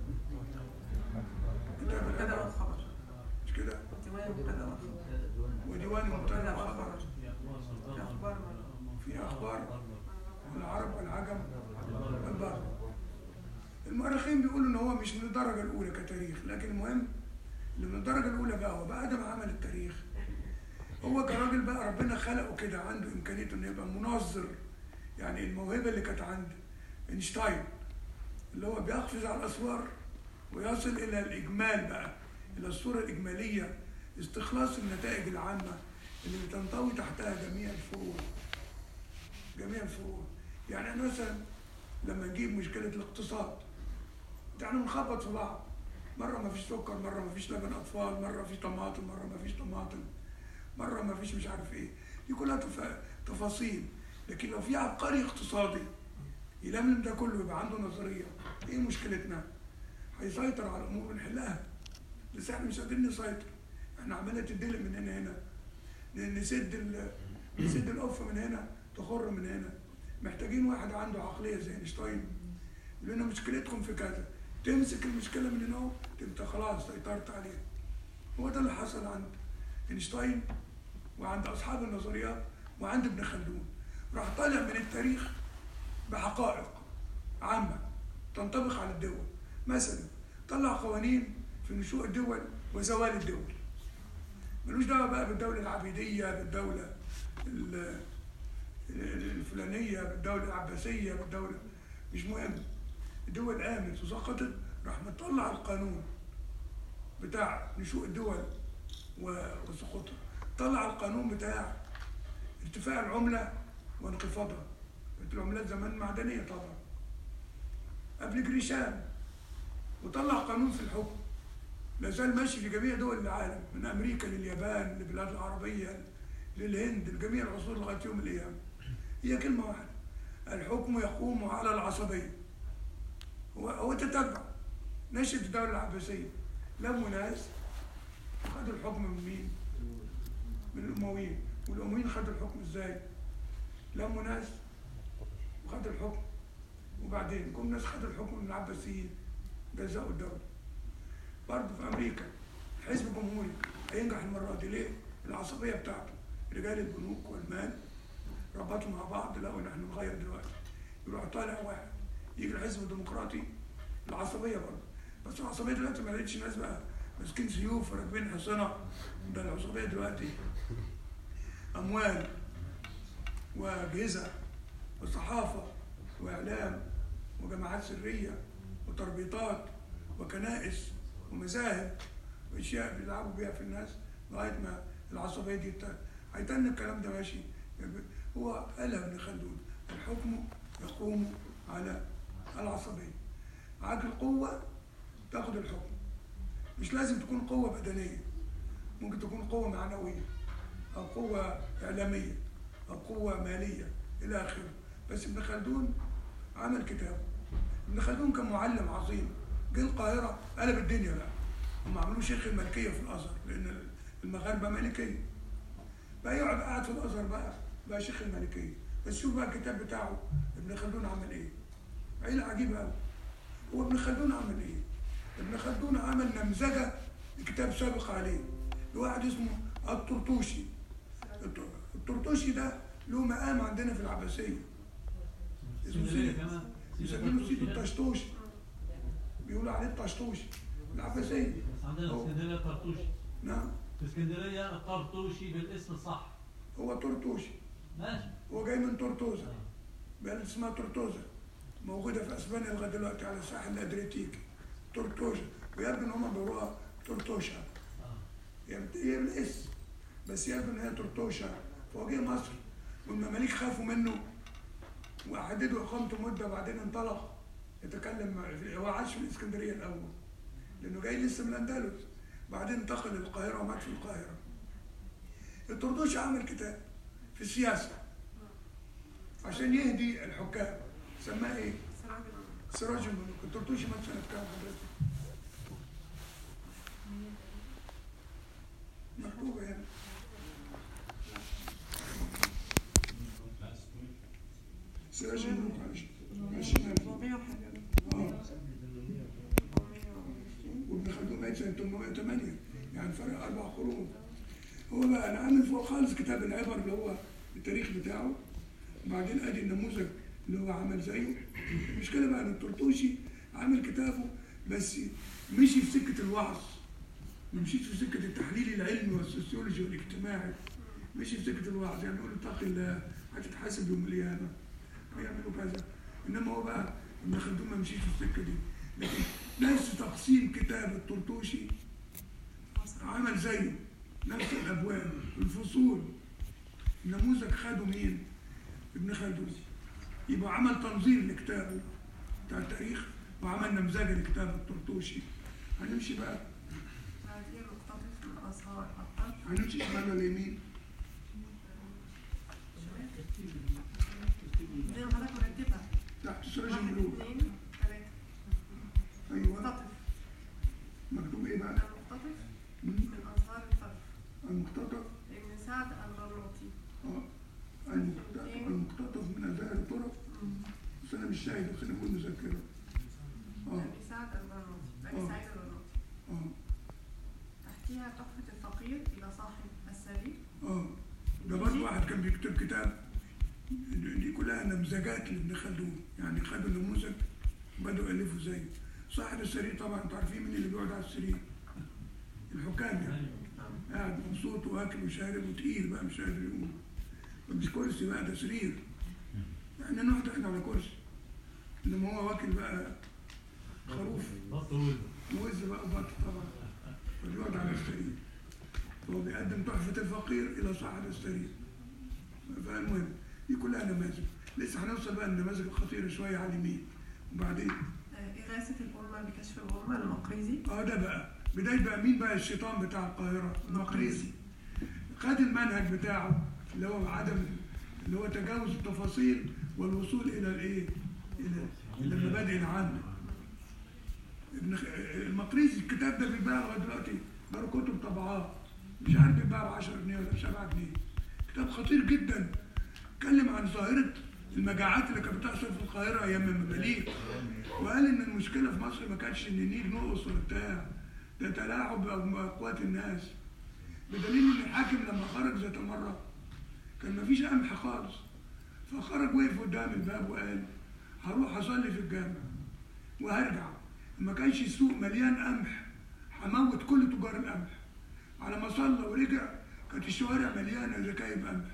Speaker 2: كتاب
Speaker 1: المبتدأ
Speaker 2: العبر
Speaker 1: والخبر
Speaker 2: مش كده؟
Speaker 1: ديوان المبتدأ والخبر
Speaker 2: وديوان المبتدأ
Speaker 1: المبتدأ
Speaker 2: والخبر
Speaker 1: والخبر في أخبار
Speaker 2: في أخبار العرب والعجم والبر المؤرخين بيقولوا ان هو مش من الدرجه الاولى كتاريخ لكن المهم اللي من الدرجه الاولى بقى هو بعد ما عمل التاريخ هو كراجل بقى ربنا خلقه كده عنده امكانيه انه يبقى منظر يعني الموهبه اللي كانت عند اينشتاين اللي هو بيقفز على الاسوار ويصل الى الاجمال بقى الى الصوره الاجماليه استخلاص النتائج العامه اللي بتنطوي تحتها جميع الفروع جميع الفروع يعني أنا مثلا لما نجيب مشكلة الاقتصاد يعني بنخبط في بعض مرة ما فيش سكر مرة ما فيش لبن أطفال مرة في طماطم مرة ما فيش طماطم مرة ما فيش مش عارف إيه دي كلها تف- تفاصيل لكن لو في عبقري اقتصادي يلملم ده كله يبقى عنده نظرية إيه مشكلتنا؟ هيسيطر على الأمور ونحلها بس إحنا مش قادرين نسيطر إحنا عمالة تدلق من هنا هنا ن- نسد ال- نسد القفة من هنا تخر من هنا محتاجين واحد عنده عقلية زي اينشتاين لأن مشكلتكم في كذا تمسك المشكلة من هنا تبقى خلاص سيطرت عليها هو ده اللي حصل عند اينشتاين وعند أصحاب النظريات وعند ابن خلدون راح طالع من التاريخ بحقائق عامة تنطبق على الدول مثلا طلع قوانين في نشوء الدول وزوال الدول ملوش دعوة بقى بالدولة العبيدية بالدولة ال- ال- الفلانية بالدولة العباسية بالدولة مش مهم الدول قامت وسقطت راح مطلع القانون بتاع نشوء الدول و- وسقوطها طلع القانون بتاع ارتفاع العملة وانخفاضها كانت العملات زمان معدنية طبعا قبل جريشان وطلع قانون في الحكم لا زال ماشي في جميع دول العالم من امريكا لليابان للبلاد العربيه للهند لجميع العصور لغايه يوم الايام هي كلمه واحده الحكم يقوم على العصبيه هو هو تتبع نشأة الدولة العباسية لموا ناس خدوا الحكم من مين؟ من الأمويين والأمويين خدوا الحكم إزاي؟ لموا ناس وخدوا الحكم وبعدين جم ناس خدوا الحكم من العباسيين جزاؤوا الدولة برضه في أمريكا حزب جمهوري هينجح المرة دي ليه؟ العصبية بتاعته رجال البنوك والمال ربطوا مع بعض لقوا إن إحنا نغير دلوقتي يروح طالع واحد يجي الحزب الديمقراطي العصبية برضه بس العصبية دلوقتي ما لقيتش ناس بقى ماسكين سيوف وراكبين حصنة ده العصبية دلوقتي أموال وأجهزة وصحافة وإعلام وجماعات سرية وتربيطات وكنائس ومذاهب واشياء بيلعبوا بيها في الناس لغايه ما العصبيه دي ت- هيتن الكلام ده ماشي هو قالها ابن خلدون الحكم يقوم على العصبيه معاك القوه تاخد الحكم مش لازم تكون قوه بدنيه ممكن تكون قوه معنويه او قوه اعلاميه او قوه ماليه الى اخره بس ابن خلدون عمل كتاب ابن خلدون كان معلم عظيم جه القاهره قلب الدنيا بقى هم عملوه شيخ الملكيه في الازهر لان المغاربه ملكيه بقى يقعد قاعد في الازهر بقى بقى شيخ الملكيه بس شوف بقى الكتاب بتاعه ابن خلدون عمل ايه عيله عجيبه قوي هو ابن خلدون عمل ايه ابن خلدون عمل نمذجه لكتاب سابق عليه لواحد اسمه الطرطوشي الط- الطرطوشي ده له مقام عندنا في العباسيه اسمه
Speaker 5: اسكندرية
Speaker 2: سيد
Speaker 5: كمان
Speaker 2: يسمونه سيد الطشطوشي بيقولوا عليه الطشطوشي العباسيه
Speaker 5: بس عندنا في
Speaker 2: هو-
Speaker 5: اسكندرية طرطوشي
Speaker 2: نعم
Speaker 5: في اسكندرية الطرطوشي بالاسم الصح
Speaker 2: هو طرطوشي
Speaker 5: ماشي
Speaker 2: هو جاي من طرطوزة
Speaker 5: آه.
Speaker 2: بلد اسمها طرطوزة موجودة في اسبانيا لغاية دلوقتي على الساحل الادرياتيكي طرطوزة ويبدو ان هم بيقولوها طرطوشة
Speaker 5: آه.
Speaker 2: يعني هي بالاسم بس يبدو ان هي طرطوشة فهو جه مصر والمماليك خافوا منه وحددوا اقامته مدة وبعدين انطلق يتكلم مع- هو عاش في الاسكندرية الاول لانه جاي لسه من الاندلس بعدين انتقل للقاهرة ومات في القاهرة الطرطوشي عمل كتاب في السياسة عشان يهدي الحكام سماه ايه؟
Speaker 1: سراج الأنوار.
Speaker 2: سراج الملوك الطرطوشي مات سنة كام حضرتك؟ مكتوبة هنا سراج الملوك معلش ماشي
Speaker 1: ربيع وحاجة
Speaker 2: اه وابن خلدون مات سنة 808 يعني فرق أربع قرون هو بقى أنا عامل فوق خالص كتاب العبر اللي هو التاريخ بتاعه وبعدين أدي النموذج اللي هو عمل زيه المشكلة بقى إن الطرطوشي عامل كتابه بس مشي في سكة الوعظ ما مشيش في سكة التحليل العلمي والسوسيولوجي والاجتماعي مشي في سكة الوعظ يعني يقول اتق الله هتتحاسب يوم القيامة ويعملوا كذا إنما هو بقى ابن خلدون ما مشيش في السكة دي لكن نفس تقسيم كتاب الطرطوشي عمل زيه نفس الابواب الفصول النموذج خده مين؟ ابن خلدون يبقى عمل تنظير لكتابه بتاع التاريخ وعمل نمذجه لكتاب الطرطوشي هنمشي بقى
Speaker 1: هذه مقتطف من أزهار الطرف
Speaker 2: هنمشي شمال ولا يمين؟
Speaker 1: زي ما حضرتك مرتبها
Speaker 2: تحت سراج
Speaker 1: واحد
Speaker 2: الملوك
Speaker 1: اثنين ثلاثة
Speaker 2: ايوه
Speaker 1: مقتطف
Speaker 2: مكتوب ايه بقى؟
Speaker 1: المقتطف
Speaker 2: مم.
Speaker 1: من أزهار الطرف
Speaker 2: المقتطف
Speaker 1: ابن سعد البرنوطي
Speaker 2: اه المقتطف المقتطف من ازهار الطرق بس انا مش شايف بس انا بقول مذكره اه
Speaker 1: أبي سعد البرنوطي أبي
Speaker 2: آه.
Speaker 1: سعيد البرنوطي
Speaker 2: اه
Speaker 1: تحتيها تحفة الفقير إلى صاحب السبيل
Speaker 2: اه ده برضه واحد كان بيكتب كتاب دي كلها نمذجات لابن خلدون يعني خدوا نموذج بدأوا يألفوا زيه صاحب السرير طبعا انتوا عارفين مين اللي بيقعد على السرير الحكام يعني قاعد مبسوط واكل وشارب وتقيل بقى مش قادر يقوم مش كرسي بقى ده سرير احنا نقعد احنا على كرسي انما هو واكل بقى خروف
Speaker 5: مطرود
Speaker 2: موز بقى بط طبعا فبيقعد على السرير فهو بيقدم تحفة الفقير إلى صاحب السرير فالمهم دي كلها نماذج لسه هنوصل بقى النماذج الخطيرة شوية على اليمين وبعدين
Speaker 1: آه، إغاثة الأمة بكشف الأمة المقريزي
Speaker 2: اه ده بقى بداية بقى مين بقى الشيطان بتاع القاهرة المقريزي خد المنهج بتاعه اللي هو عدم اللي هو تجاوز التفاصيل والوصول إلى الإيه؟ إلى إلى المبادئ العامة ابن خ- المقريزي الكتاب ده بيتباع لغايه دلوقتي بقى كتب طبعات مش عارف بيتباع ب 10 جنيه ولا ب 7 جنيه كتاب خطير جدا اتكلم عن ظاهره المجاعات اللي كانت بتحصل في القاهره ايام المماليك وقال ان المشكله في مصر ما كانش ان النيل نقص ولا بتاع ده تلاعب باقوات الناس بدليل ان الحاكم لما خرج ذات مره كان مفيش قمح خالص فخرج وقف قدام الباب وقال هروح اصلي في الجامع وهرجع ما كانش السوق مليان قمح هموت كل تجار القمح على ما صلى ورجع كانت الشوارع مليانه زكايب قمح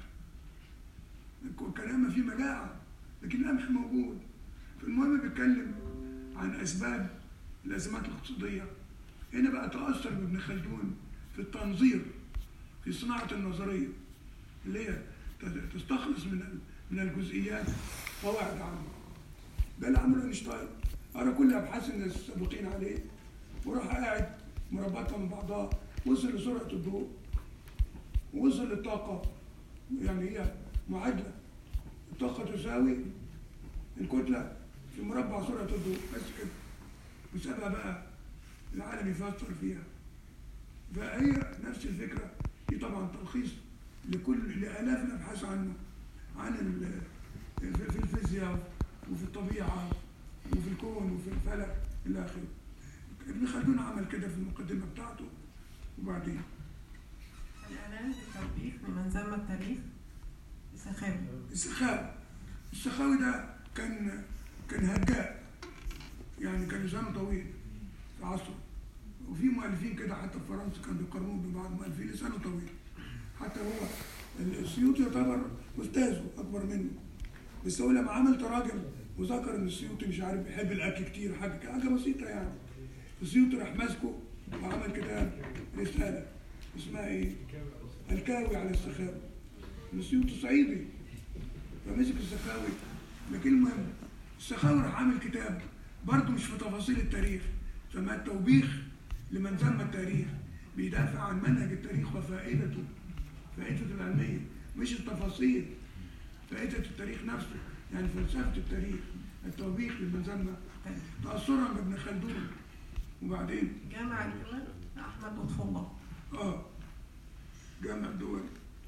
Speaker 2: كلامه فيه مجاعه لكن القمح موجود فالمهم بيتكلم عن اسباب الازمات الاقتصاديه هنا بقى تاثر بابن خلدون في التنظير في صناعه النظريه اللي هي تستخلص من ال- من الجزئيات قواعد عامه ده اللي عمله اينشتاين قرا كل ابحاث الناس السابقين عليه وراح قاعد مربطها من بعضها وصل لسرعه الضوء ووصل للطاقه يعني هي معادله الطاقه تساوي الكتله في مربع سرعه الضوء بس كده وسابها بقى العالم يفكر فيها فهي نفس الفكره دي طبعا تلخيص لكل لالاف الابحاث عنه عن ال- في في الفيزياء وفي الطبيعه وفي الكون وفي الفلك الى اخره. ابن خلدون عمل كده في المقدمه بتاعته وبعدين
Speaker 1: الإعلان بالتوبيخ لمن ذم التاريخ سخاوي
Speaker 2: السخاوي السخاوي ده كان كان هجاء يعني كان لسانه طويل في عصره وفي مؤلفين كده حتى في فرنسا كانوا بيقارنوه ببعض المؤلفين لسانه طويل حتى هو السيوطي يعتبر استاذه اكبر منه بس هو لما عمل تراجم وذكر ان السيوطي مش عارف بيحب الاكل كتير حاجه حاجه بسيطه يعني السيوطي راح ماسكه وعمل كتاب رساله اسمها ايه؟ الكاوي على السخاوي السيوطي صعيدي فمسك السخاوي لكن المهم السخاوي راح عامل كتاب برضه مش في تفاصيل التاريخ سماه التوبيخ لمن ذم التاريخ بيدافع عن منهج التاريخ وفائدته فائدته العلميه مش التفاصيل فائده التاريخ نفسه يعني فلسفه التاريخ التوبيخ لمن ذم التاريخ تاثرا بابن خلدون وبعدين
Speaker 1: جامع الدول أحمد لطف الله
Speaker 2: اه جامع الدول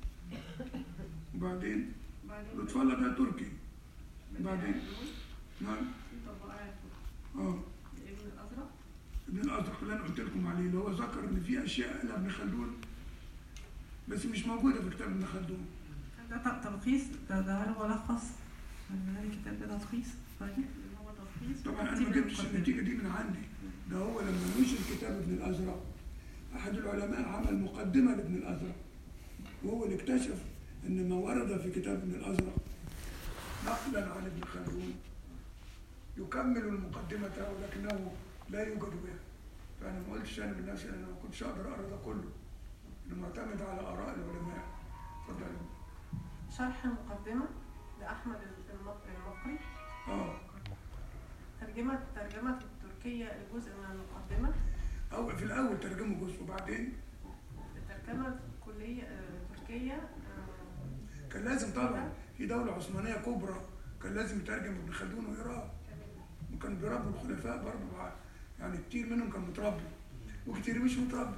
Speaker 2: وبعدين
Speaker 1: بعدين
Speaker 2: لطف الله ده تركي بعدين نعم
Speaker 1: في طبقات
Speaker 2: اه
Speaker 1: ابن الأزرق
Speaker 2: ابن الازرق اللي انا قلت لكم عليه اللي هو ذكر ان في اشياء قالها ابن خلدون بس مش موجوده في كتاب ابن خلدون
Speaker 1: ده ت- تلخيص ده ده هل هو لخص ولا هل الكتاب ده تلخيص طيب اللي هو تلخيص
Speaker 2: طبعا انا
Speaker 1: وترتيب
Speaker 2: ما جبتش
Speaker 1: المقدمة.
Speaker 2: النتيجه دي من عندي ده هو لما نشر كتاب ابن الازرق احد العلماء عمل مقدمه لابن الازرق وهو اللي اكتشف ان ما ورد في كتاب ابن الازرق نقلا عن ابن خلدون يكمل المقدمه ولكنه لا يوجد بها فانا ما قلتش انا من نفسي انا ما كنتش اقدر اقرا ده كله المعتمد على اراء العلماء اتفضل
Speaker 1: شرح مقدمة لأحمد المق- المقري
Speaker 2: اه
Speaker 1: ترجمة ترجمة التركية لجزء من المقدمة
Speaker 2: أو في الاول ترجموا جزء وبعدين
Speaker 1: ترجمة كلية آه، تركية آه،
Speaker 2: كان لازم طبعا في دوله عثمانيه كبرى كان لازم يترجم ابن خلدون ويقراه وكان بيربوا الخلفاء برضه مع- يعني كتير منهم كان متربي وكتير مش متربي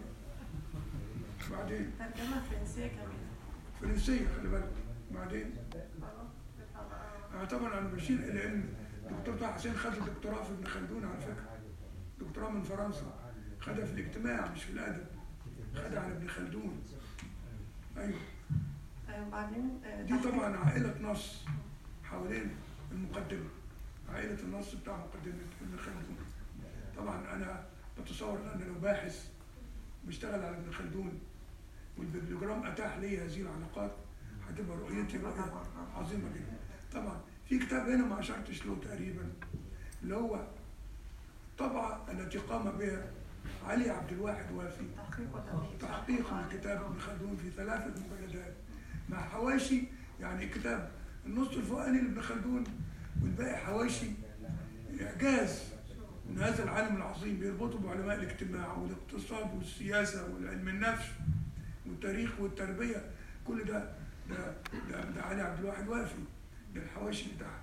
Speaker 2: بعدين
Speaker 1: ترجمة فرنسية كاملة
Speaker 2: فرنسيه خلي بالك بعدين
Speaker 1: خلاص تطلع بقى
Speaker 2: آه طبعا انا بشير الى ان الدكتور طه حسين خد الدكتوراه في ابن خلدون على فكره دكتوراه من فرنسا خدها في الاجتماع مش في الادب خدها عن ابن خلدون ايوه
Speaker 1: آه، وبعدين آه،
Speaker 2: دي
Speaker 1: تحقيق-
Speaker 2: طبعا عائله نص حوالين المقدمه عائله النص بتاع مقدمه ابن خلدون طبعا انا بتصور ان أنا لو باحث بشتغل على ابن خلدون والببليوجرام اتاح لي هذه العلاقات هتبقى رؤيتي رؤيه عظيمه جدا طبعا في كتاب هنا ما اشرتش له تقريبا اللي هو طبعة التي قام بها علي عبد الواحد وافي
Speaker 1: تحقيق وتأليف
Speaker 2: تحقيق من كتاب ابن خلدون في ثلاثة مجلدات مع حواشي يعني كتاب النص الفوقاني لابن خلدون والباقي حواشي إعجاز من هذا العالم العظيم بيربطه بعلماء الاجتماع والاقتصاد والسياسة والعلم النفس والتاريخ والتربية كل ده ده ده, ده علي عبد الواحد وافي ده الحواشي بتاعه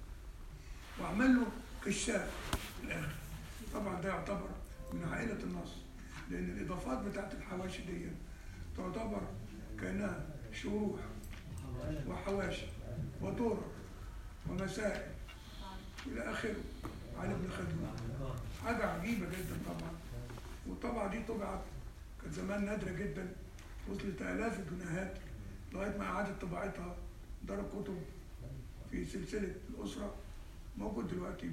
Speaker 2: وعمل له كشاف في الآخر طبعا ده يعتبر من عائلة النص لأن الإضافات بتاعت الحواشي دي تعتبر كأنها شروح وحواشي ودرر ومسائل إلى آخره على ابن خلدون حاجة عجيبة جدا طبعا والطبعة دي طبعت كانت زمان نادرة جدا وصلت آلاف الجنيهات لغاية ما أعادت طباعتها دار الكتب في سلسلة الأسرة موجود دلوقتي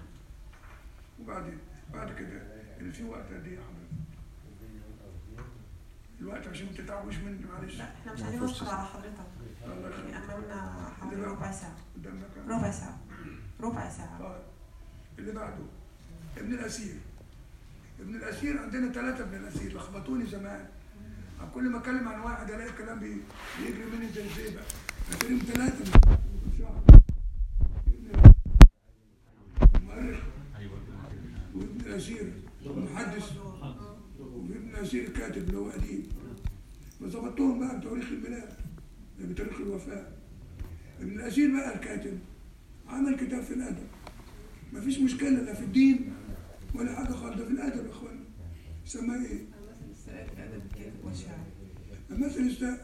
Speaker 2: وبعدين بعد كده اللي في وقت قد ايه يا حضرتك؟ الوقت عشان ما تتعبوش مني معلش
Speaker 1: لا احنا مش عايزين نشكر على حضرتك
Speaker 2: الله
Speaker 1: يعني
Speaker 2: يخليك
Speaker 1: امامنا حوالي ربع ساعة
Speaker 2: قدامنا كام؟
Speaker 1: ربع ساعة ربع ساعة
Speaker 2: طيب اللي بعده ابن الاسير ابن الاسير عندنا ثلاثه ابن الاسير لخبطوني زمان كل ما اتكلم عن واحد الاقي الكلام بي- بيجري مني زي الزيبه اتكلم ثلاثه شهر ابن المؤرخ وابن الاسير المحدث وابن الاسير الكاتب اللي هو قديم وظبطتهم بقى بتواريخ الميلاد بتاريخ الوفاه ابن الاسير بقى الكاتب عمل كتاب في الادب مفيش مشكله لا في الدين ولا حاجه خالص ده في الادب يا اخوانا سماه ايه؟
Speaker 1: المثل السائد في أدب الكاتب والشاعر
Speaker 2: المثل السائل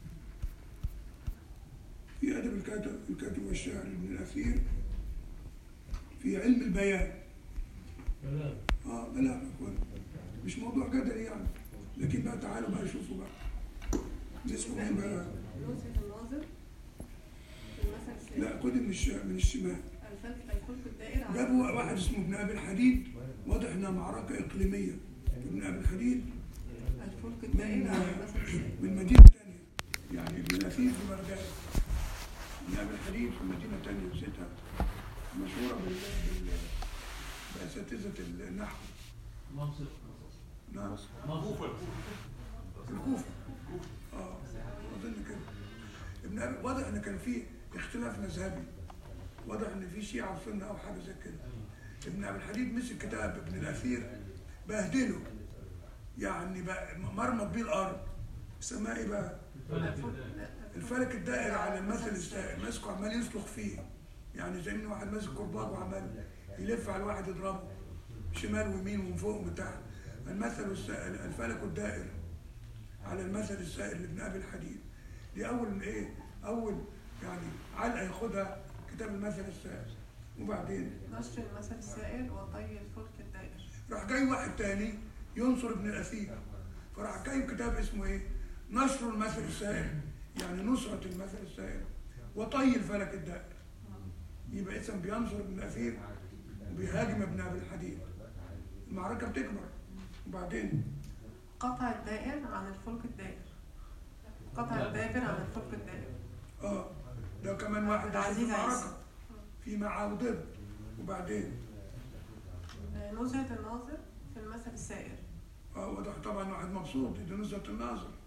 Speaker 2: في ادب الكاتب الكاتب والشاعر ابن الاثير في علم البيان اه بلاغ يا اخوانا مش موضوع جدلي يعني لكن بقى تعالوا بقى شوفوا بقى اسمه مين بقى؟
Speaker 1: نزهة الناظر في المثل السائد
Speaker 2: لا خد من الش- من الشمال
Speaker 1: الفلك الفلك الدائر على
Speaker 2: جابوا واحد اسمه ابن ابي الحديد واضح انها معركه اقليميه ابن ابي الحديد
Speaker 1: الفلك الدائر على المثل السائد
Speaker 2: من مدينه ثانيه يعني ابن الاثير في بغداد ابن ابي الحديد في مدينه ثانيه نسيتها مشهوره بال بال- باساتذه النحو
Speaker 5: مصر
Speaker 2: نعم
Speaker 5: مصر
Speaker 2: في الكوفه اه اظن كده ابن ابي واضح ان كان في اختلاف مذهبي واضح ان في شيعه وسنه او حاجه زي كده ابن ابي الحديد مسك كتاب ابن الاثير بهدله يعني بقى مرمط بيه الارض سماه ايه بقى؟ الفلك الدائر على المثل السائل ماسكه عمال يسلخ فيه يعني زي ان واحد ماسك كرباج وعمال يلف على الواحد يضربه شمال ويمين ومن فوق ومن تحت المثل السائل الفلك الدائر على المثل السائل لابن ابي الحديد دي اول ايه اول يعني علقه ياخدها كتاب المثل السائل وبعدين
Speaker 1: نشر المثل السائل وطي الفلك الدائر
Speaker 2: راح جاي واحد تاني ينصر ابن الاثير فراح جاي كتاب اسمه ايه نشر المثل السائل يعني نصرة المثل السائل وطي الفلك الدائر يبقى اسم بينصر ابن الاثير وبيهاجم ابن ابي الحديد المعركة بتكبر وبعدين
Speaker 1: قطع الدائر عن الفلك الدائر قطع الدابر عن الفلك الدائر
Speaker 2: اه ده كمان واحد
Speaker 1: عبد العزيز
Speaker 2: دخل في
Speaker 1: عيسى.
Speaker 2: معركة في معاه ضد وبعدين
Speaker 1: آه، نزهة الناظر في المثل السائر
Speaker 2: اه وده طبعا واحد مبسوط دي نزهة الناظر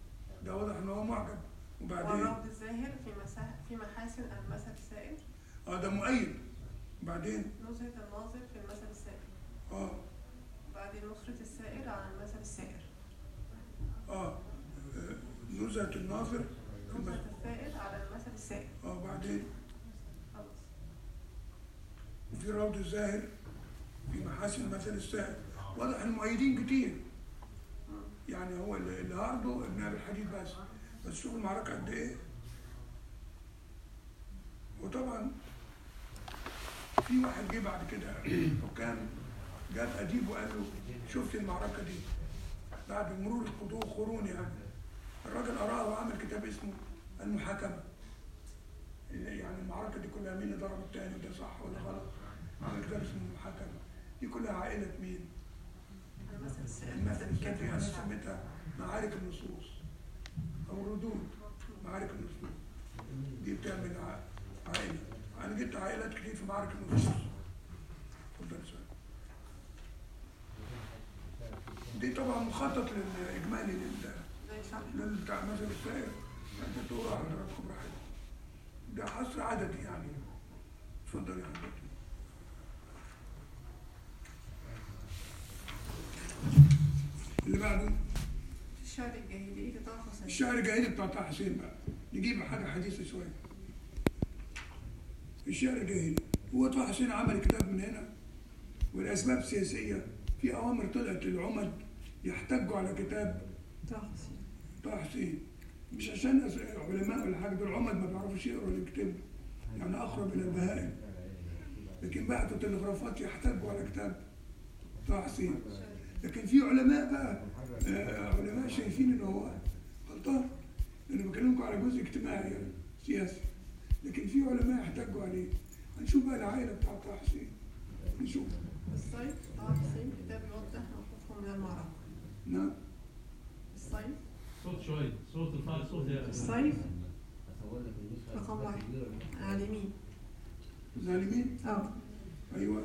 Speaker 2: ده واضح ان هو معجب وبعدين
Speaker 1: والرد الزاهر في مسا... في محاسن المثل السائر
Speaker 2: اه ده مؤيد وبعدين
Speaker 1: نزهة الناظر في المثل السائر
Speaker 2: اه
Speaker 1: بعدين نصرة السائر على المثل السائر
Speaker 2: اه آه، نزهة الناظر في
Speaker 1: نزهة
Speaker 2: المس-
Speaker 1: السائر على المثل السائر
Speaker 2: اه بعدين
Speaker 1: خلاص
Speaker 2: وفي روض الزاهر في محاسن المثل السائر واضح المؤيدين كتير يعني هو اللي اللي عرضه ابن ابي الحديد بس بس شوف المعركه قد ايه وطبعا في واحد جه بعد كده وكان جاب اديب وقال له شفت المعركه دي بعد مرور القضوء قرون يعني الراجل قراها وعمل كتاب اسمه المحاكمه يعني المعركه دي كلها مين اللي ضرب التاني وده صح ولا غلط عمل كتاب اسمه المحاكمه دي كلها عائله مين؟
Speaker 1: المثل السائر
Speaker 2: المثل
Speaker 1: مثل
Speaker 2: كان
Speaker 1: الكاتب
Speaker 2: انا
Speaker 1: والشاعر
Speaker 2: سميتها معارك النصوص او الردود معارك النصوص دي بتعمل ع- عائله انا جبت عائلات كتير في معارك النصوص اتفضل يا سؤال. دي طبعا مخطط للاجمالي لل
Speaker 1: زي شرح
Speaker 2: لل- بتاع مثل السائر انت تقول حضراتكم براحتكم ده حصر عددي يعني اتفضل يا حضرتك اللي بعده
Speaker 1: الشعر الجاهلي لطه حسين
Speaker 2: الشعر الجاهلي بتاع طه حسين بقى نجيب حاجه حديثه شويه الشعر الجاهلي هو طه حسين عمل كتاب من هنا والاسباب السياسيه في اوامر طلعت للعمد يحتجوا على كتاب
Speaker 1: طه حسين
Speaker 2: طه حسين مش عشان أس- علماء ولا حاجه دول عمد ما بيعرفوش يقروا ولا يكتبوا يعني اقرب الى البهائم لكن بعتوا تلغرافات يحتجوا على كتاب طه حسين لكن في علماء بقى آه، علماء شايفين ان هو غلطان انا بكلمكم على جزء اجتماعي يعني سياسي لكن في علماء احتجوا عليه هنشوف بقى العائله بتاع طه حسين نشوف
Speaker 1: الصيف طه حسين كتاب يوضح موقفهم من المعركة
Speaker 2: نعم
Speaker 1: الصيف
Speaker 5: صوت شوي صوت الفار صوت يا
Speaker 1: الصيف رقم واحد عالمين
Speaker 2: ظالمين
Speaker 1: اه
Speaker 2: ايوه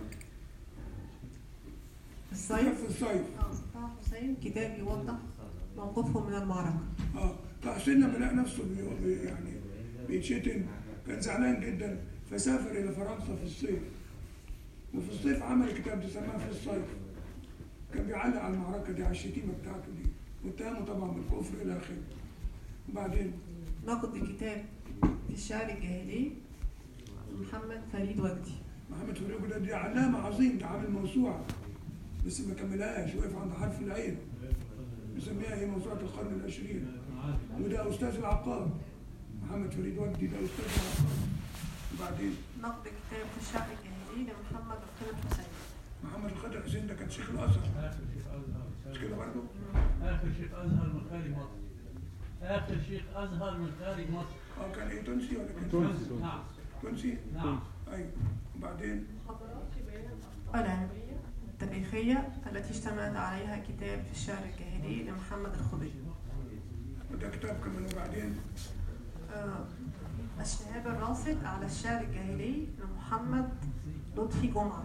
Speaker 1: الصيف
Speaker 2: في الصيف
Speaker 1: اه طه حسين كتاب يوضح موقفهم من المعركة
Speaker 2: اه طه حسين لما لقى نفسه بي بي- يعني بيتشتم كان زعلان جدا فسافر الى فرنسا في الصيف وفي الصيف عمل كتاب ده سماه في الصيف كان بيعلق على المعركه دي على الشتيمه بتاعته دي واتهمه طبعا بالكفر الى اخره وبعدين
Speaker 1: نقد كتاب في الشعر الجاهلي محمد فريد وجدي
Speaker 2: محمد فريق ده دي علامه عظيم ده عامل موسوعه بس ما كملهاش وقف عند حرف العين مسميها هي موسوعه القرن العشرين وده استاذ العقاد محمد فريد وجدي ده استاذ العقاد وبعدين
Speaker 1: نقد كتاب في الشعر الجاهلي لمحمد الخضر حسين
Speaker 2: محمد الخضر حسين ده كان شيخ الازهر
Speaker 5: اخر شيخ ازهر
Speaker 2: مش كده برضه؟
Speaker 5: اخر شيخ ازهر من خارج مصر اخر شيخ ازهر من خارج مصر
Speaker 2: اه كان ايه تونسي ولا كان
Speaker 6: تونسي.
Speaker 5: نعم
Speaker 2: تونسي؟
Speaker 5: نعم
Speaker 2: ايوه وبعدين
Speaker 1: العلمية التاريخية التي اشتملت عليها كتاب في الشعر الجاهلي لمحمد الخضري
Speaker 2: وده كتاب كمان وبعدين
Speaker 1: آه، الشهاب الراصد على الشعر الجاهلي لمحمد لطفي جمعة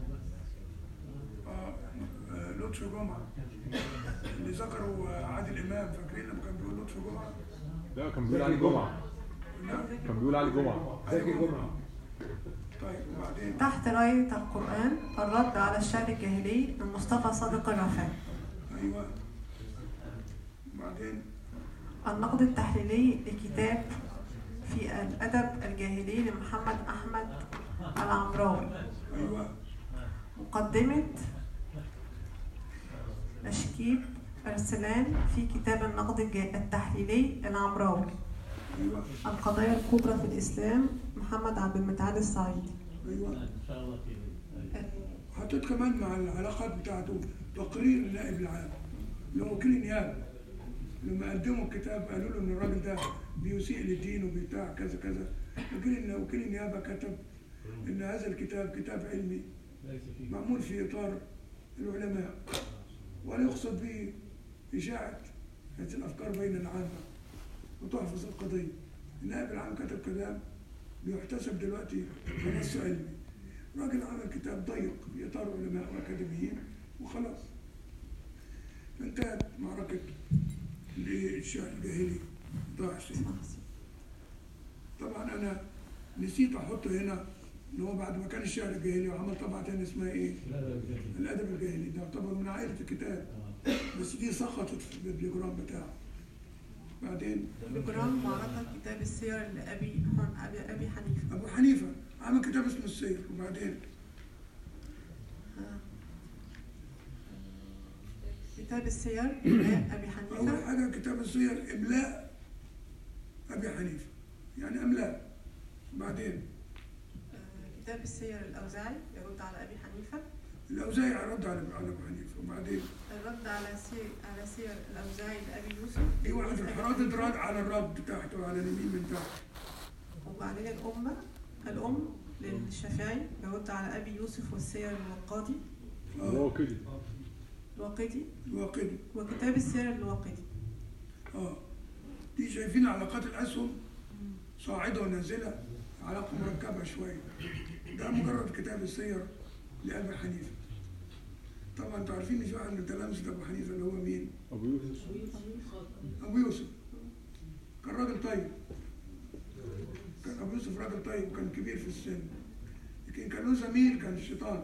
Speaker 2: اه آه، لطفي جمعه اللي ذكروا آه، عادل امام فاكرين لما كان بيقول لطفي جمعه؟
Speaker 6: لا كان بيقول علي جمعة
Speaker 2: نعم
Speaker 6: كان بيقول علي جمعة
Speaker 2: زكي جمعه طيب وبعدين
Speaker 1: تحت راية القرآن الرد على الشعر الجاهلي لمصطفى صادق الرفاعي
Speaker 2: ايوه وبعدين
Speaker 1: النقد التحليلي لكتاب في الأدب الجاهلي لمحمد أحمد العمراوي
Speaker 2: ايوه
Speaker 1: مقدمة تشكيب أرسلان في كتاب النقد الجا- التحليلي العمراوي
Speaker 2: ايوه
Speaker 1: القضايا الكبرى في الإسلام محمد عبد المتعال الصعيدي
Speaker 2: ايوه
Speaker 5: ان شاء الله خير
Speaker 2: حطيت كمان مع العلاقات بتاعته تقرير النائب العام اللي هو وكيل النيابه لما قدموا الكتاب قالوا له ان الراجل ده بيسيء للدين وبتاع كذا كذا وكيل وكيل النيابه كتب ان هذا الكتاب كتاب علمي
Speaker 5: ليس فيه
Speaker 2: معمول في اطار العلماء ولا يقصد به اشاعه هذه الافكار بين العامه وتحفظ القضيه النائب العام كتب كلام بيحتسب دلوقتي بنص علمي راجل عمل كتاب ضيق في اطار علماء واكاديميين وخلاص انتهت معركه للشعر الجاهلي ضاع حسين طبعا انا نسيت احط هنا ان هو بعد ما كان الشعر الجاهلي وعمل طبعه تاني اسمها ايه؟ الادب الجاهلي ده يعتبر من عائله الكتاب بس دي سقطت في البيبليوجرام بتاعه بعدين
Speaker 1: بجرام معركة كتاب السير لأبي حن- أبي أبي حنيفة
Speaker 2: ابو حنيفه عمل كتاب اسمه السير وبعدين
Speaker 1: آه. كتاب السير لأبي
Speaker 2: اول
Speaker 1: حنيفة
Speaker 2: حاجه كتاب السير املاء ابي حنيفه يعني املاء بعدين
Speaker 1: آه، كتاب السير الأوزاعي يرد على أبي حنيفة
Speaker 2: الاوزاعي رد على على ابو حنيفه وبعدين
Speaker 1: الرد على سير على سير الأوزاعي لأبي يوسف
Speaker 2: في واحد
Speaker 1: أبي
Speaker 2: راح رادد
Speaker 1: حنيفة.
Speaker 2: رد على الرد تحته وعلى اليمين من تحت
Speaker 1: وبعدين الأمة الأم للشافعي يرد على أبي يوسف والسير الوقادي
Speaker 6: اللي هو
Speaker 2: اه
Speaker 6: كده
Speaker 1: الوقدي
Speaker 2: الواقدي
Speaker 1: وكتاب السير الوقدي
Speaker 2: اه دي شايفين علاقات الاسهم صاعده ونازله علاقه مركبه شويه ده مجرد كتاب السير لابي حنيفه طبعا انتوا عارفين ان في واحد من تلامذه ابو حنيفه اللي هو مين؟
Speaker 6: ابو يوسف
Speaker 2: ابو يوسف كان راجل طيب كان ابو يوسف راجل طيب وكان كبير في السن لكن كان له زميل كان الشيطان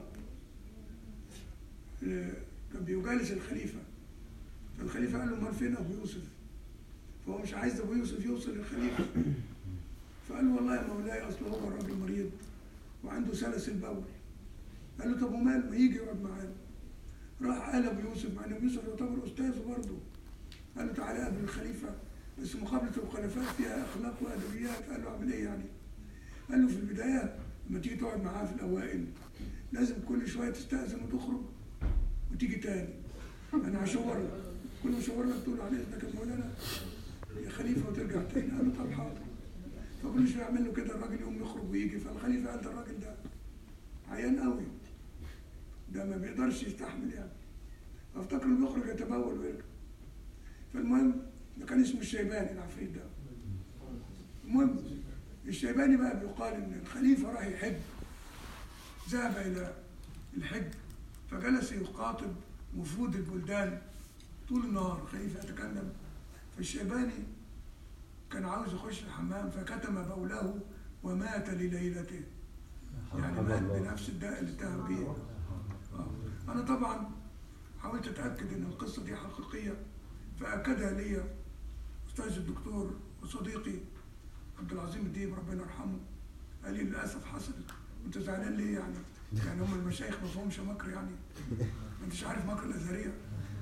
Speaker 2: آه، كان بيجالس الخليفه فالخليفه قال له امال فين ابو يوسف فهو مش عايز ابو يوسف يوصل للخليفه فقال له والله يا مولاي اصل هو راجل مريض وعنده سلاسل بول قال له طب وماله ما يجي يقعد معانا راح قال ابو يوسف مع ان ابو يوسف يعتبر استاذه برضه قال له تعالى قابل الخليفه بس مقابله الخلفاء فيها اخلاق وادبيات قال له اعمل ايه يعني؟ قال له في البدايه لما تيجي تقعد معاه في الاوائل لازم كل شويه تستاذن وتخرج وتيجي تاني انا هشاور لك كل ما اشاور لك تقول على اذنك يا مولانا يا خليفه وترجع تاني قال له طب حاضر فكل شويه يعمل له كده الراجل يقوم يخرج ويجي فالخليفه قال ده الراجل ده عيان قوي ده ما بيقدرش يستحمل يعني فافتكر انه يخرج يتبول ويرجع فالمهم ده كان اسمه الشيباني العفريت ده المهم الشيباني بقى بيقال ان الخليفه راح يحج ذهب الى الحج فجلس يخاطب وفود البلدان طول النهار الخليفه يتكلم فالشيباني كان عاوز يخش الحمام فكتم بوله ومات لليلته يعني مات بنفس الداء اللي اتهم بيه آه. انا طبعا حاولت اتاكد ان القصه دي حقيقيه فاكدها لي استاذ الدكتور وصديقي عبد العظيم الديب ربنا يرحمه قال لي للاسف حصلت وانت زعلان ليه يعني؟ يعني هم المشايخ ما فيهمش مكر يعني ما انتش عارف مكر الازهريه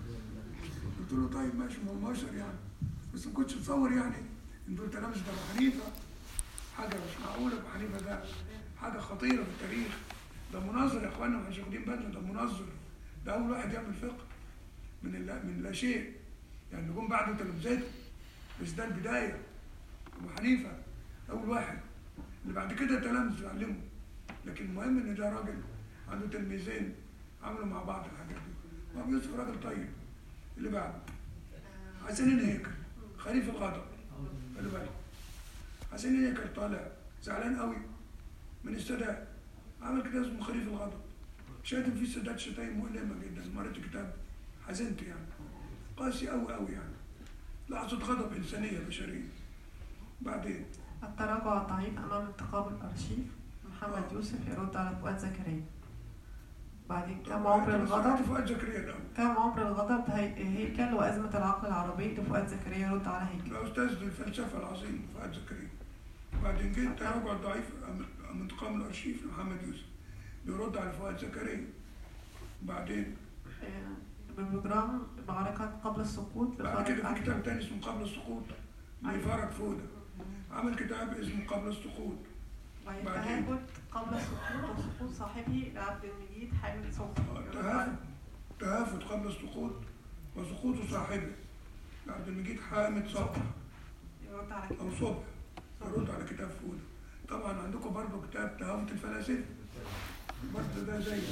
Speaker 2: قلت له طيب ماشي ما هو مشر يعني بس ما كنتش اتصور يعني ان دول تلامذه ابو حنيفه حاجه مش معقوله ابو حنيفه ده حاجه خطيره في التاريخ ده مناظر يا اخوانا ما احنا واخدين بالنا ده مناظر ده اول واحد يعمل فقه من اللا من لا شيء يعني اللي جم بعده تلامذته بس ده البدايه ابو حنيفه اول واحد اللي بعد كده تلامذه علموا لكن المهم ان ده راجل عنده تلميذين عملوا مع بعض الحاجات دي وابو يوسف راجل طيب اللي بعده حسين هيكل خليفه الغضب خلي بالك حسين هيكل طالع زعلان قوي من السادات عمل كتاب اسمه خليفه الغضب شاتم فيه السادات شتايم مؤلمه جدا لما قريت الكتاب حزنت يعني قاسي قوي قوي يعني لحظه غضب انسانيه بشريه بعدين
Speaker 1: التراجع الضعيف أمام انتقام الأرشيف محمد يوسف يرد على فؤاد زكريا بعدين كم عمر الغضب
Speaker 2: فؤاد زكريا الاول
Speaker 1: كم عمر الغضب هي- هيكل وأزمة العقل العربي لفؤاد زكريا يرد على هيكل
Speaker 2: ده استاذ الفلسفه العظيم فؤاد زكريا وبعدين جه التراجع الضعيف أم- من انتقام الارشيف لمحمد يوسف بيرد على فؤاد زكريا وبعدين
Speaker 1: آه، ببروجرام معركة قبل السقوط
Speaker 2: بعد
Speaker 1: لفرج
Speaker 2: كده في
Speaker 1: أحمد
Speaker 2: كتاب تاني اسمه قبل السقوط لفرج فوده عمل كتاب اسمه قبل السقوط بعدين.
Speaker 1: ويتهافت قبل السقوط وسقوط صاحبه لعبد المجيد حامد صبحي يرد
Speaker 2: تهافت
Speaker 1: على-
Speaker 2: تهافت قبل السقوط وسقوط صاحبه عبد المجيد حامد صبح
Speaker 1: يرد على
Speaker 2: او
Speaker 1: كتاب
Speaker 2: صبح يرد على كتاب فوده طبعا عندكم برضو كتاب تهافت الفلاسفه برضه ده زي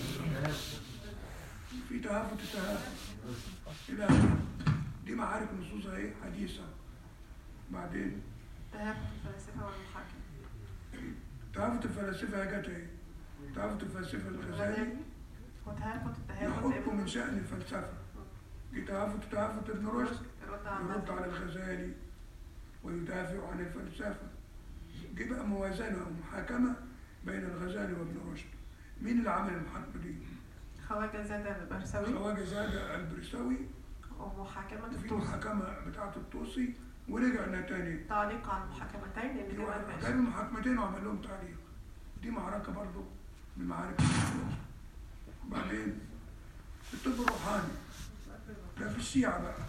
Speaker 2: في تهافت التهافت الى آخره. دي معارك نصوص اهي حديثه بعدين
Speaker 1: تهافت الفلاسفة والمحاكم
Speaker 2: تهافت الفلاسفه هي جت اهي تهافت الفلاسفه الغزالي
Speaker 1: وتهافت التهافت
Speaker 2: يحط من شأن الفلسفة دي تهافت تهافت ابن رشد
Speaker 1: يرد على
Speaker 2: يرد
Speaker 1: المذهب
Speaker 2: على الغزالي ويدافع عن الفلسفة دي بقى موازنة ومحاكمة بين الغزالي وابن رشد مين اللي عمل المحاكمة دي؟
Speaker 1: خواجة زاد البرسوي
Speaker 2: خواجة زاد البرساوي
Speaker 1: ومحاكمة
Speaker 2: في
Speaker 1: الطوسي
Speaker 2: محاكمة بتاعة الطوسي ورجعنا تاني
Speaker 1: تعليق على المحاكمتين لأن كده ماشي
Speaker 2: كانوا محاكمتين وعمل لهم تعليق دي معركة برضو من معارك الفلسفة. وبعدين الطب الروحاني ده في الشيعة بقى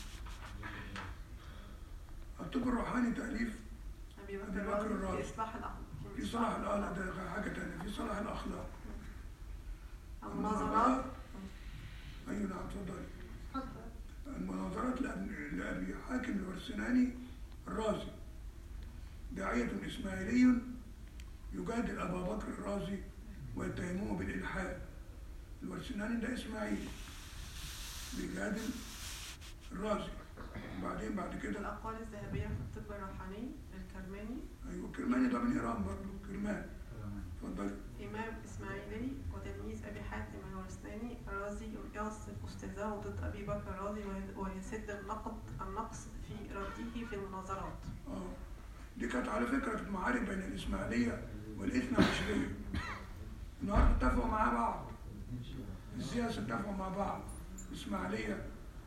Speaker 2: الطب الروحاني تأليف
Speaker 1: أبي بكر
Speaker 2: أبي بكر
Speaker 1: الرازي
Speaker 2: الرازي.
Speaker 1: في إصلاح الأخلاق
Speaker 2: في صلاح الآلة ده حاجة تانية في صلاح الأخلاق
Speaker 1: المناظرات
Speaker 2: أيوة نعم تفضلي المناظرات لأب- لأبي حاكم الورسناني الرازي داعية إسماعيلي يجادل أبا بكر الرازي ويتهموه بالإلحاد الورسناني ده إسماعيلي بيجادل الرازي وبعدين بعد كده
Speaker 1: الأقوال الذهبية في الطب الروحاني الكرماني
Speaker 2: أيوة كرماني ده من إيران برضه كرمان اتفضلي
Speaker 1: إمام إسماعيلي وتلميذ أبي حاتم الورساني الرازي يصف أستاذه ضد أبي بكر الرازي وي- ويسد النقد النقص في رده في المناظرات
Speaker 2: اه دي كانت على فكرة المعارك بين الإسماعيلية والإثنى عشرية النهارده اتفقوا مع بعض السياسة اتفقوا مع بعض الإسماعيلية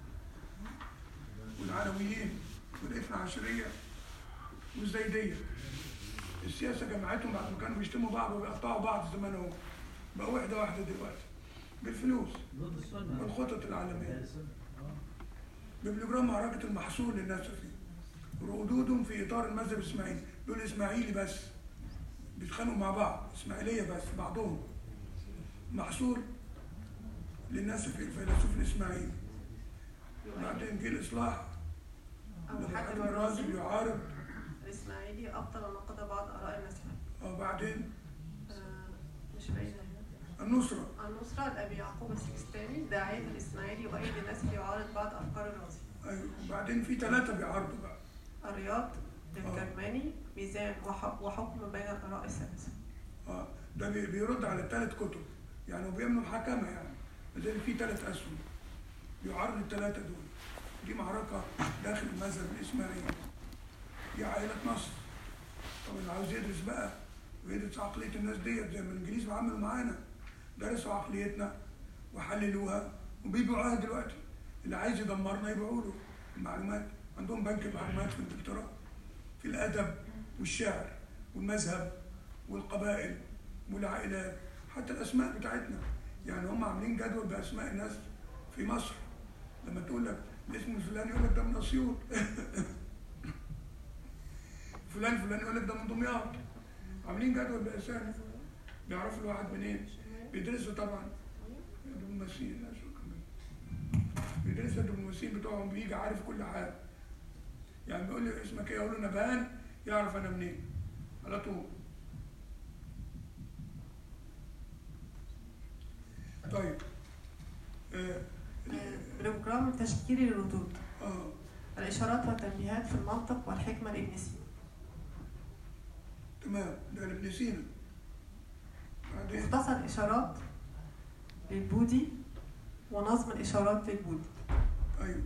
Speaker 2: والعلويين والاثنى عشرية والزيدية السياسة جمعتهم بعد ما كانوا بيشتموا بعض وبيقطعوا بعض زمان اهو بقى واحدة واحدة دلوقتي بالفلوس
Speaker 5: ضد السنة
Speaker 2: والخطط العالمية
Speaker 5: السنة. آه.
Speaker 2: ببلوجرام معركة المحصول للنسفي ردودهم في إطار المذهب الإسماعيلي دول إسماعيلي بس بيتخانقوا مع بعض إسماعيلية بس بعضهم محصول للنسفي الفيلسوف الإسماعيلي بعدين جه الإصلاح
Speaker 1: أبو
Speaker 2: لما
Speaker 1: حاتم
Speaker 2: حاتم الرازي
Speaker 1: الرازي
Speaker 2: بيعارض
Speaker 1: الإسماعيلي أبطل ونقد بعض آراء النسفة
Speaker 2: وبعدين
Speaker 1: آه، مش باينة هنا
Speaker 2: النصرة
Speaker 1: النصرة لأبي يعقوب السجستاني داعية الإسماعيلي وأيدي النسفي يعارض بعض أفكار الرازي
Speaker 2: أيوة وبعدين في ثلاثة بيعارضوا بقى
Speaker 1: الرياض الكرماني ميزان وح- وحكم بين الآراء الثلاثة
Speaker 2: اه ده بي- بيرد على الثلاث كتب يعني هو بيعمل محاكمة يعني لذلك في ثلاث أسهم يعارض الثلاثة دول دي معركة داخل المذهب الإسماعيلي دي عائلة نصر طب اللي عاوز يدرس بقى ويدرس عقلية الناس ديت زي ما الإنجليز عملوا معانا درسوا عقليتنا وحللوها وبيبيعوها دلوقتي اللي عايز يدمرنا يبيعوا له المعلومات عندهم بنك المعلومات في انجلترا في الأدب والشعر والمذهب والقبائل والعائلات حتى الاسماء بتاعتنا يعني هم عاملين جدول باسماء الناس في مصر لما تقول لك الاسم الفلاني يقول لك ده من اسيوط فلان فلان يقول لك ده من دمياط عاملين جدول باسامي بيعرفوا الواحد منين بيدرسوا طبعا الدبلوماسيين لا شكرا بيدرسوا الدبلوماسيين بتوعهم بيجي عارف كل حاجه يعني بيقول لي اسمك ايه اقول له نبهان يعرف انا منين على طول طيب آه
Speaker 1: بروجرام تشكيلي للردود
Speaker 2: آه
Speaker 1: الإشارات والتنبيهات في المنطق والحكمة لابن سينا
Speaker 2: تمام ده لابن سينا بعدين
Speaker 1: مختصر إشارات للبودي ونظم الإشارات للبودي
Speaker 2: ايوه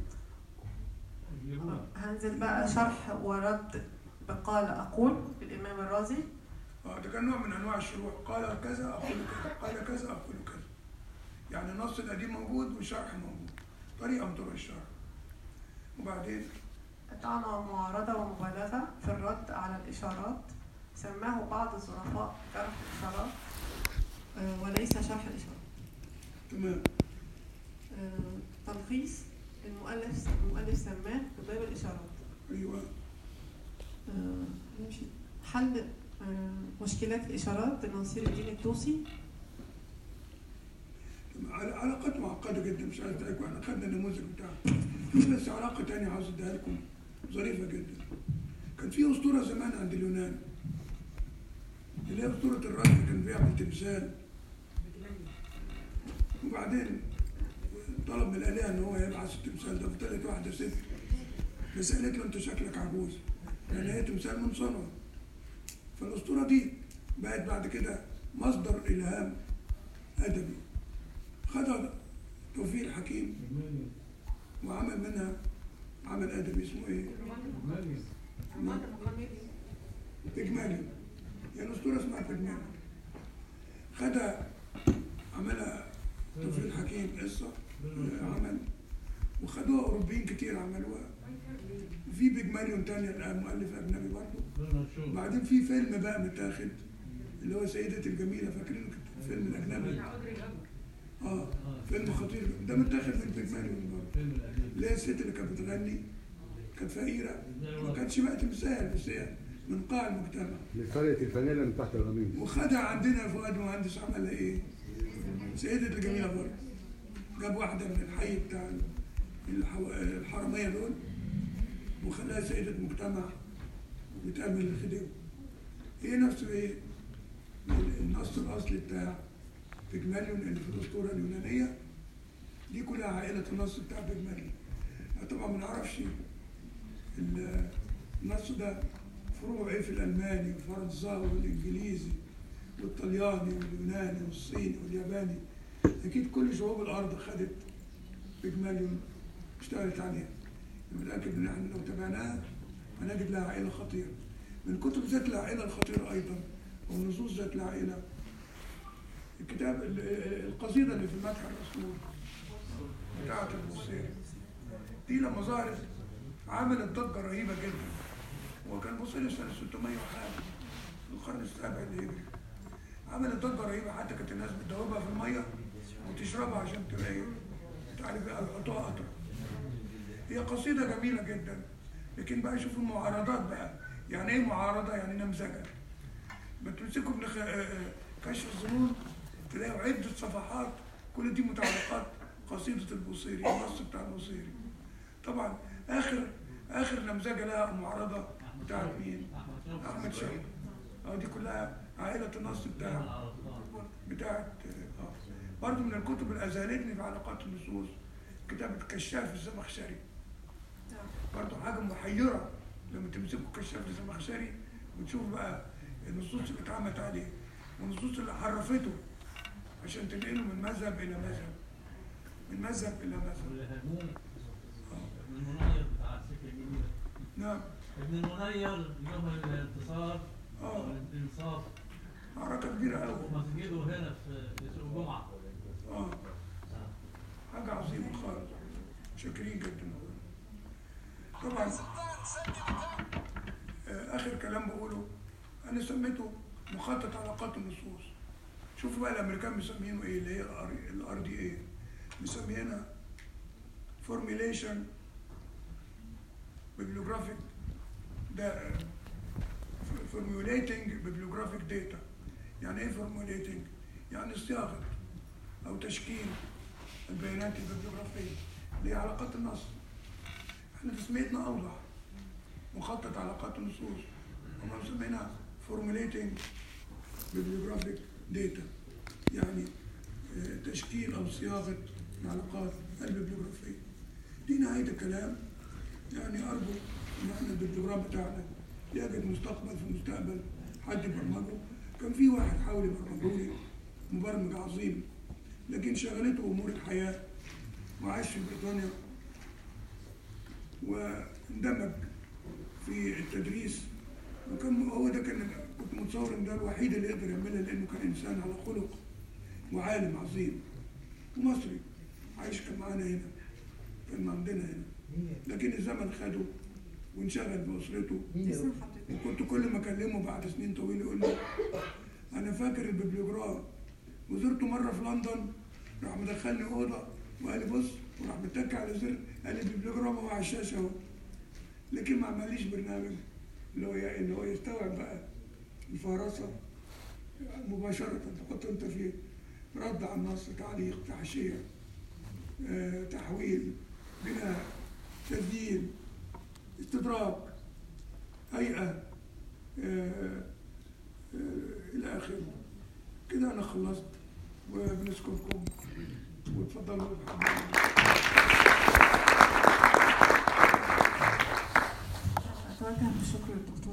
Speaker 1: هنزل بقى شرح ورد بقال أقول للإمام الرازي
Speaker 2: اه ده كان نوع من انواع الشروح قال كذا اقول كذا قال كذا اقول كذا يعني النص القديم موجود والشرح موجود طريقه من طرق الشرح وبعدين
Speaker 1: طعن ومعارضة ومبالغة في الرد على الإشارات سماه بعض الظرفاء شرح الإشارات آه، وليس شرح الإشارات
Speaker 2: تمام
Speaker 1: آه، تلخيص المؤلف المؤلف سماه باب الإشارات
Speaker 2: ايوه
Speaker 1: آه، نمشي. حل آه، مشكلات الإشارات لنصير الدين الطوسي
Speaker 2: عل- علاقات معقده جدا مش عايز ادعيكم احنا خدنا النموذج بتاعها في بس علاقه تانية عاوز اديها لكم ظريفه جدا كان في اسطوره زمان عند اليونان اللي هي اسطوره الرجل كان بيعمل تمثال وبعدين طلب من الالهه ان هو يبعث التمثال ده فطلعت واحده ست بس قالت له انت شكلك عجوز لان هي تمثال من صنع فالاسطوره دي بقت بعد كده مصدر الهام ادبي خدها توفيق الحكيم وعمل منها عمل ادبي اسمه ايه؟ بيجماليون يعني اسطوره اسمها بيجماليون خدها عملها طفل حكيم قصه آه، عمل وخدوها اوروبيين كتير عملوها وفي بيجماليون تانية الان مؤلف اجنبي برضه بعدين في فيلم بقى متاخد اللي هو سيدة الجميلة فاكرين الفيلم الأجنبي؟ اه فيلم خطير ده متاخد من بيجماليون برضه اللي هي الست اللي كانت بتغني كانت فقيرة ما كانتش بقى تمثال بس هي من قاع المجتمع
Speaker 6: من فرقة الفانيلا من تحت القميص
Speaker 2: وخدها عندنا فؤاد مهندس عملها ايه؟ سيدة الجميلة برضه جاب واحدة من الحي بتاع الحو... الحرامية دول وخلاها سيدة مجتمع وبتعمل الخديوي هي نفس ايه؟ النص الأصلي بتاع بيجماليون اللي في الأسطورة اليونانية دي كلها عائلة النص بتاع بيجماليون طبعا ما نعرفش ال- النص ده فروع ايه في الألماني والفرنساوي والإنجليزي والطلياني واليوناني والصيني والياباني اكيد كل شعوب الارض خدت بيجماليون اشتغلت عليها أنا متاكد ان احنا لو تابعناها هنجد لها عائله خطيره من كتب ذات العائله الخطيره ايضا والنصوص ذات العائله الكتاب ال- ال- القصيده اللي في المدح الرسول بتاعت البوصيري دي لما ظهرت عملت ضجه رهيبه جدا وكان بوصيري سنه 600 وحاجه في القرن السابع الهجري عملت ضجه رهيبه حتى كانت الناس بتدوبها في الميه وتشربها عشان تبقى تعرف بقى يحطوها قطره هي قصيده جميله جدا لكن بقى شوفوا المعارضات بقى يعني ايه معارضه يعني نمذجه ما تمسكوا ابن خ- آه، آه، كشف الظنون تلاقوا عده صفحات كل دي متعلقات قصيده البوصيري النص بتاع البوصيري طبعا اخر اخر نمذجه لها معارضه بتاعت مين؟ احمد شوقي اه دي كلها عائله النص بتاع بتاعت اه برضه من الكتب اللي اذهلتني في علاقات النصوص كتابة كشاف الزمخشري برضه حاجة محيرة لما تمسكوا كشاف الزمخشري وتشوفوا بقى النصوص اللي اتعملت عليه والنصوص اللي حرفته عشان تنقله من مذهب إلى مذهب من مذهب إلى مذهب
Speaker 5: والهموم ابن المنير بتاع السكة الجديدة
Speaker 2: نعم
Speaker 5: ابن المنير يوم الانتصار
Speaker 2: آه.
Speaker 5: والانصاف
Speaker 2: معركة كبيرة أوي
Speaker 5: ومسجده هنا في في سوق الجمعة
Speaker 2: اه حاجة عظيمة خالص شاكرين جدا طبعا آه، آخر كلام بقوله أنا سميته مخطط علاقات النصوص شوفوا بقى الأمريكان مسمينه إيه اللي هي الار دي إيه مسمينها formulation bibliographic ده formulating bibliographic data يعني ايه formulating؟ يعني صياغة أو تشكيل البيانات الببليوغرافية اللي هي علاقات النص احنا تسميتنا أوضح مخطط علاقات النصوص هم مسمينها formulating bibliographic data يعني آه، تشكيل أو صياغة العلاقات الببليوغرافية دي نهاية الكلام يعني أرجو إن احنا الببليوغراف بتاعنا يجد مستقبل في المستقبل حد يبرمجه كان في واحد حاول يبرمجه لي مبرمج عظيم لكن شغلته أمور الحياة وعاش في بريطانيا واندمج في التدريس وكان هو ده كان كنت متصور ان ده الوحيد اللي يقدر يعملها لانه كان انسان على خلق وعالم عظيم ومصري عايش كان معانا هنا كان عندنا هنا لكن الزمن خده وانشغل بأسرته
Speaker 3: مين
Speaker 2: وكنت كل ما اكلمه بعد سنين طويله يقول لي انا فاكر الببليوجراف وزرته مره في لندن راح مدخلني اوضه وقال لي بص وراح متك على زر قال لي الببليوجراف هو على الشاشه اهو لكن ما عمليش برنامج اللي هو اللي هو يستوعب بقى الفهرسه مباشره تحط انت فيه رد على النص تعليق تحشيه آه، تحويل بناء تسجيل استدراك هيئة آه، آه، إلى آخره كده أنا خلصت وبنشكركم وتفضلوا
Speaker 1: أتوجه بالشكر للدكتور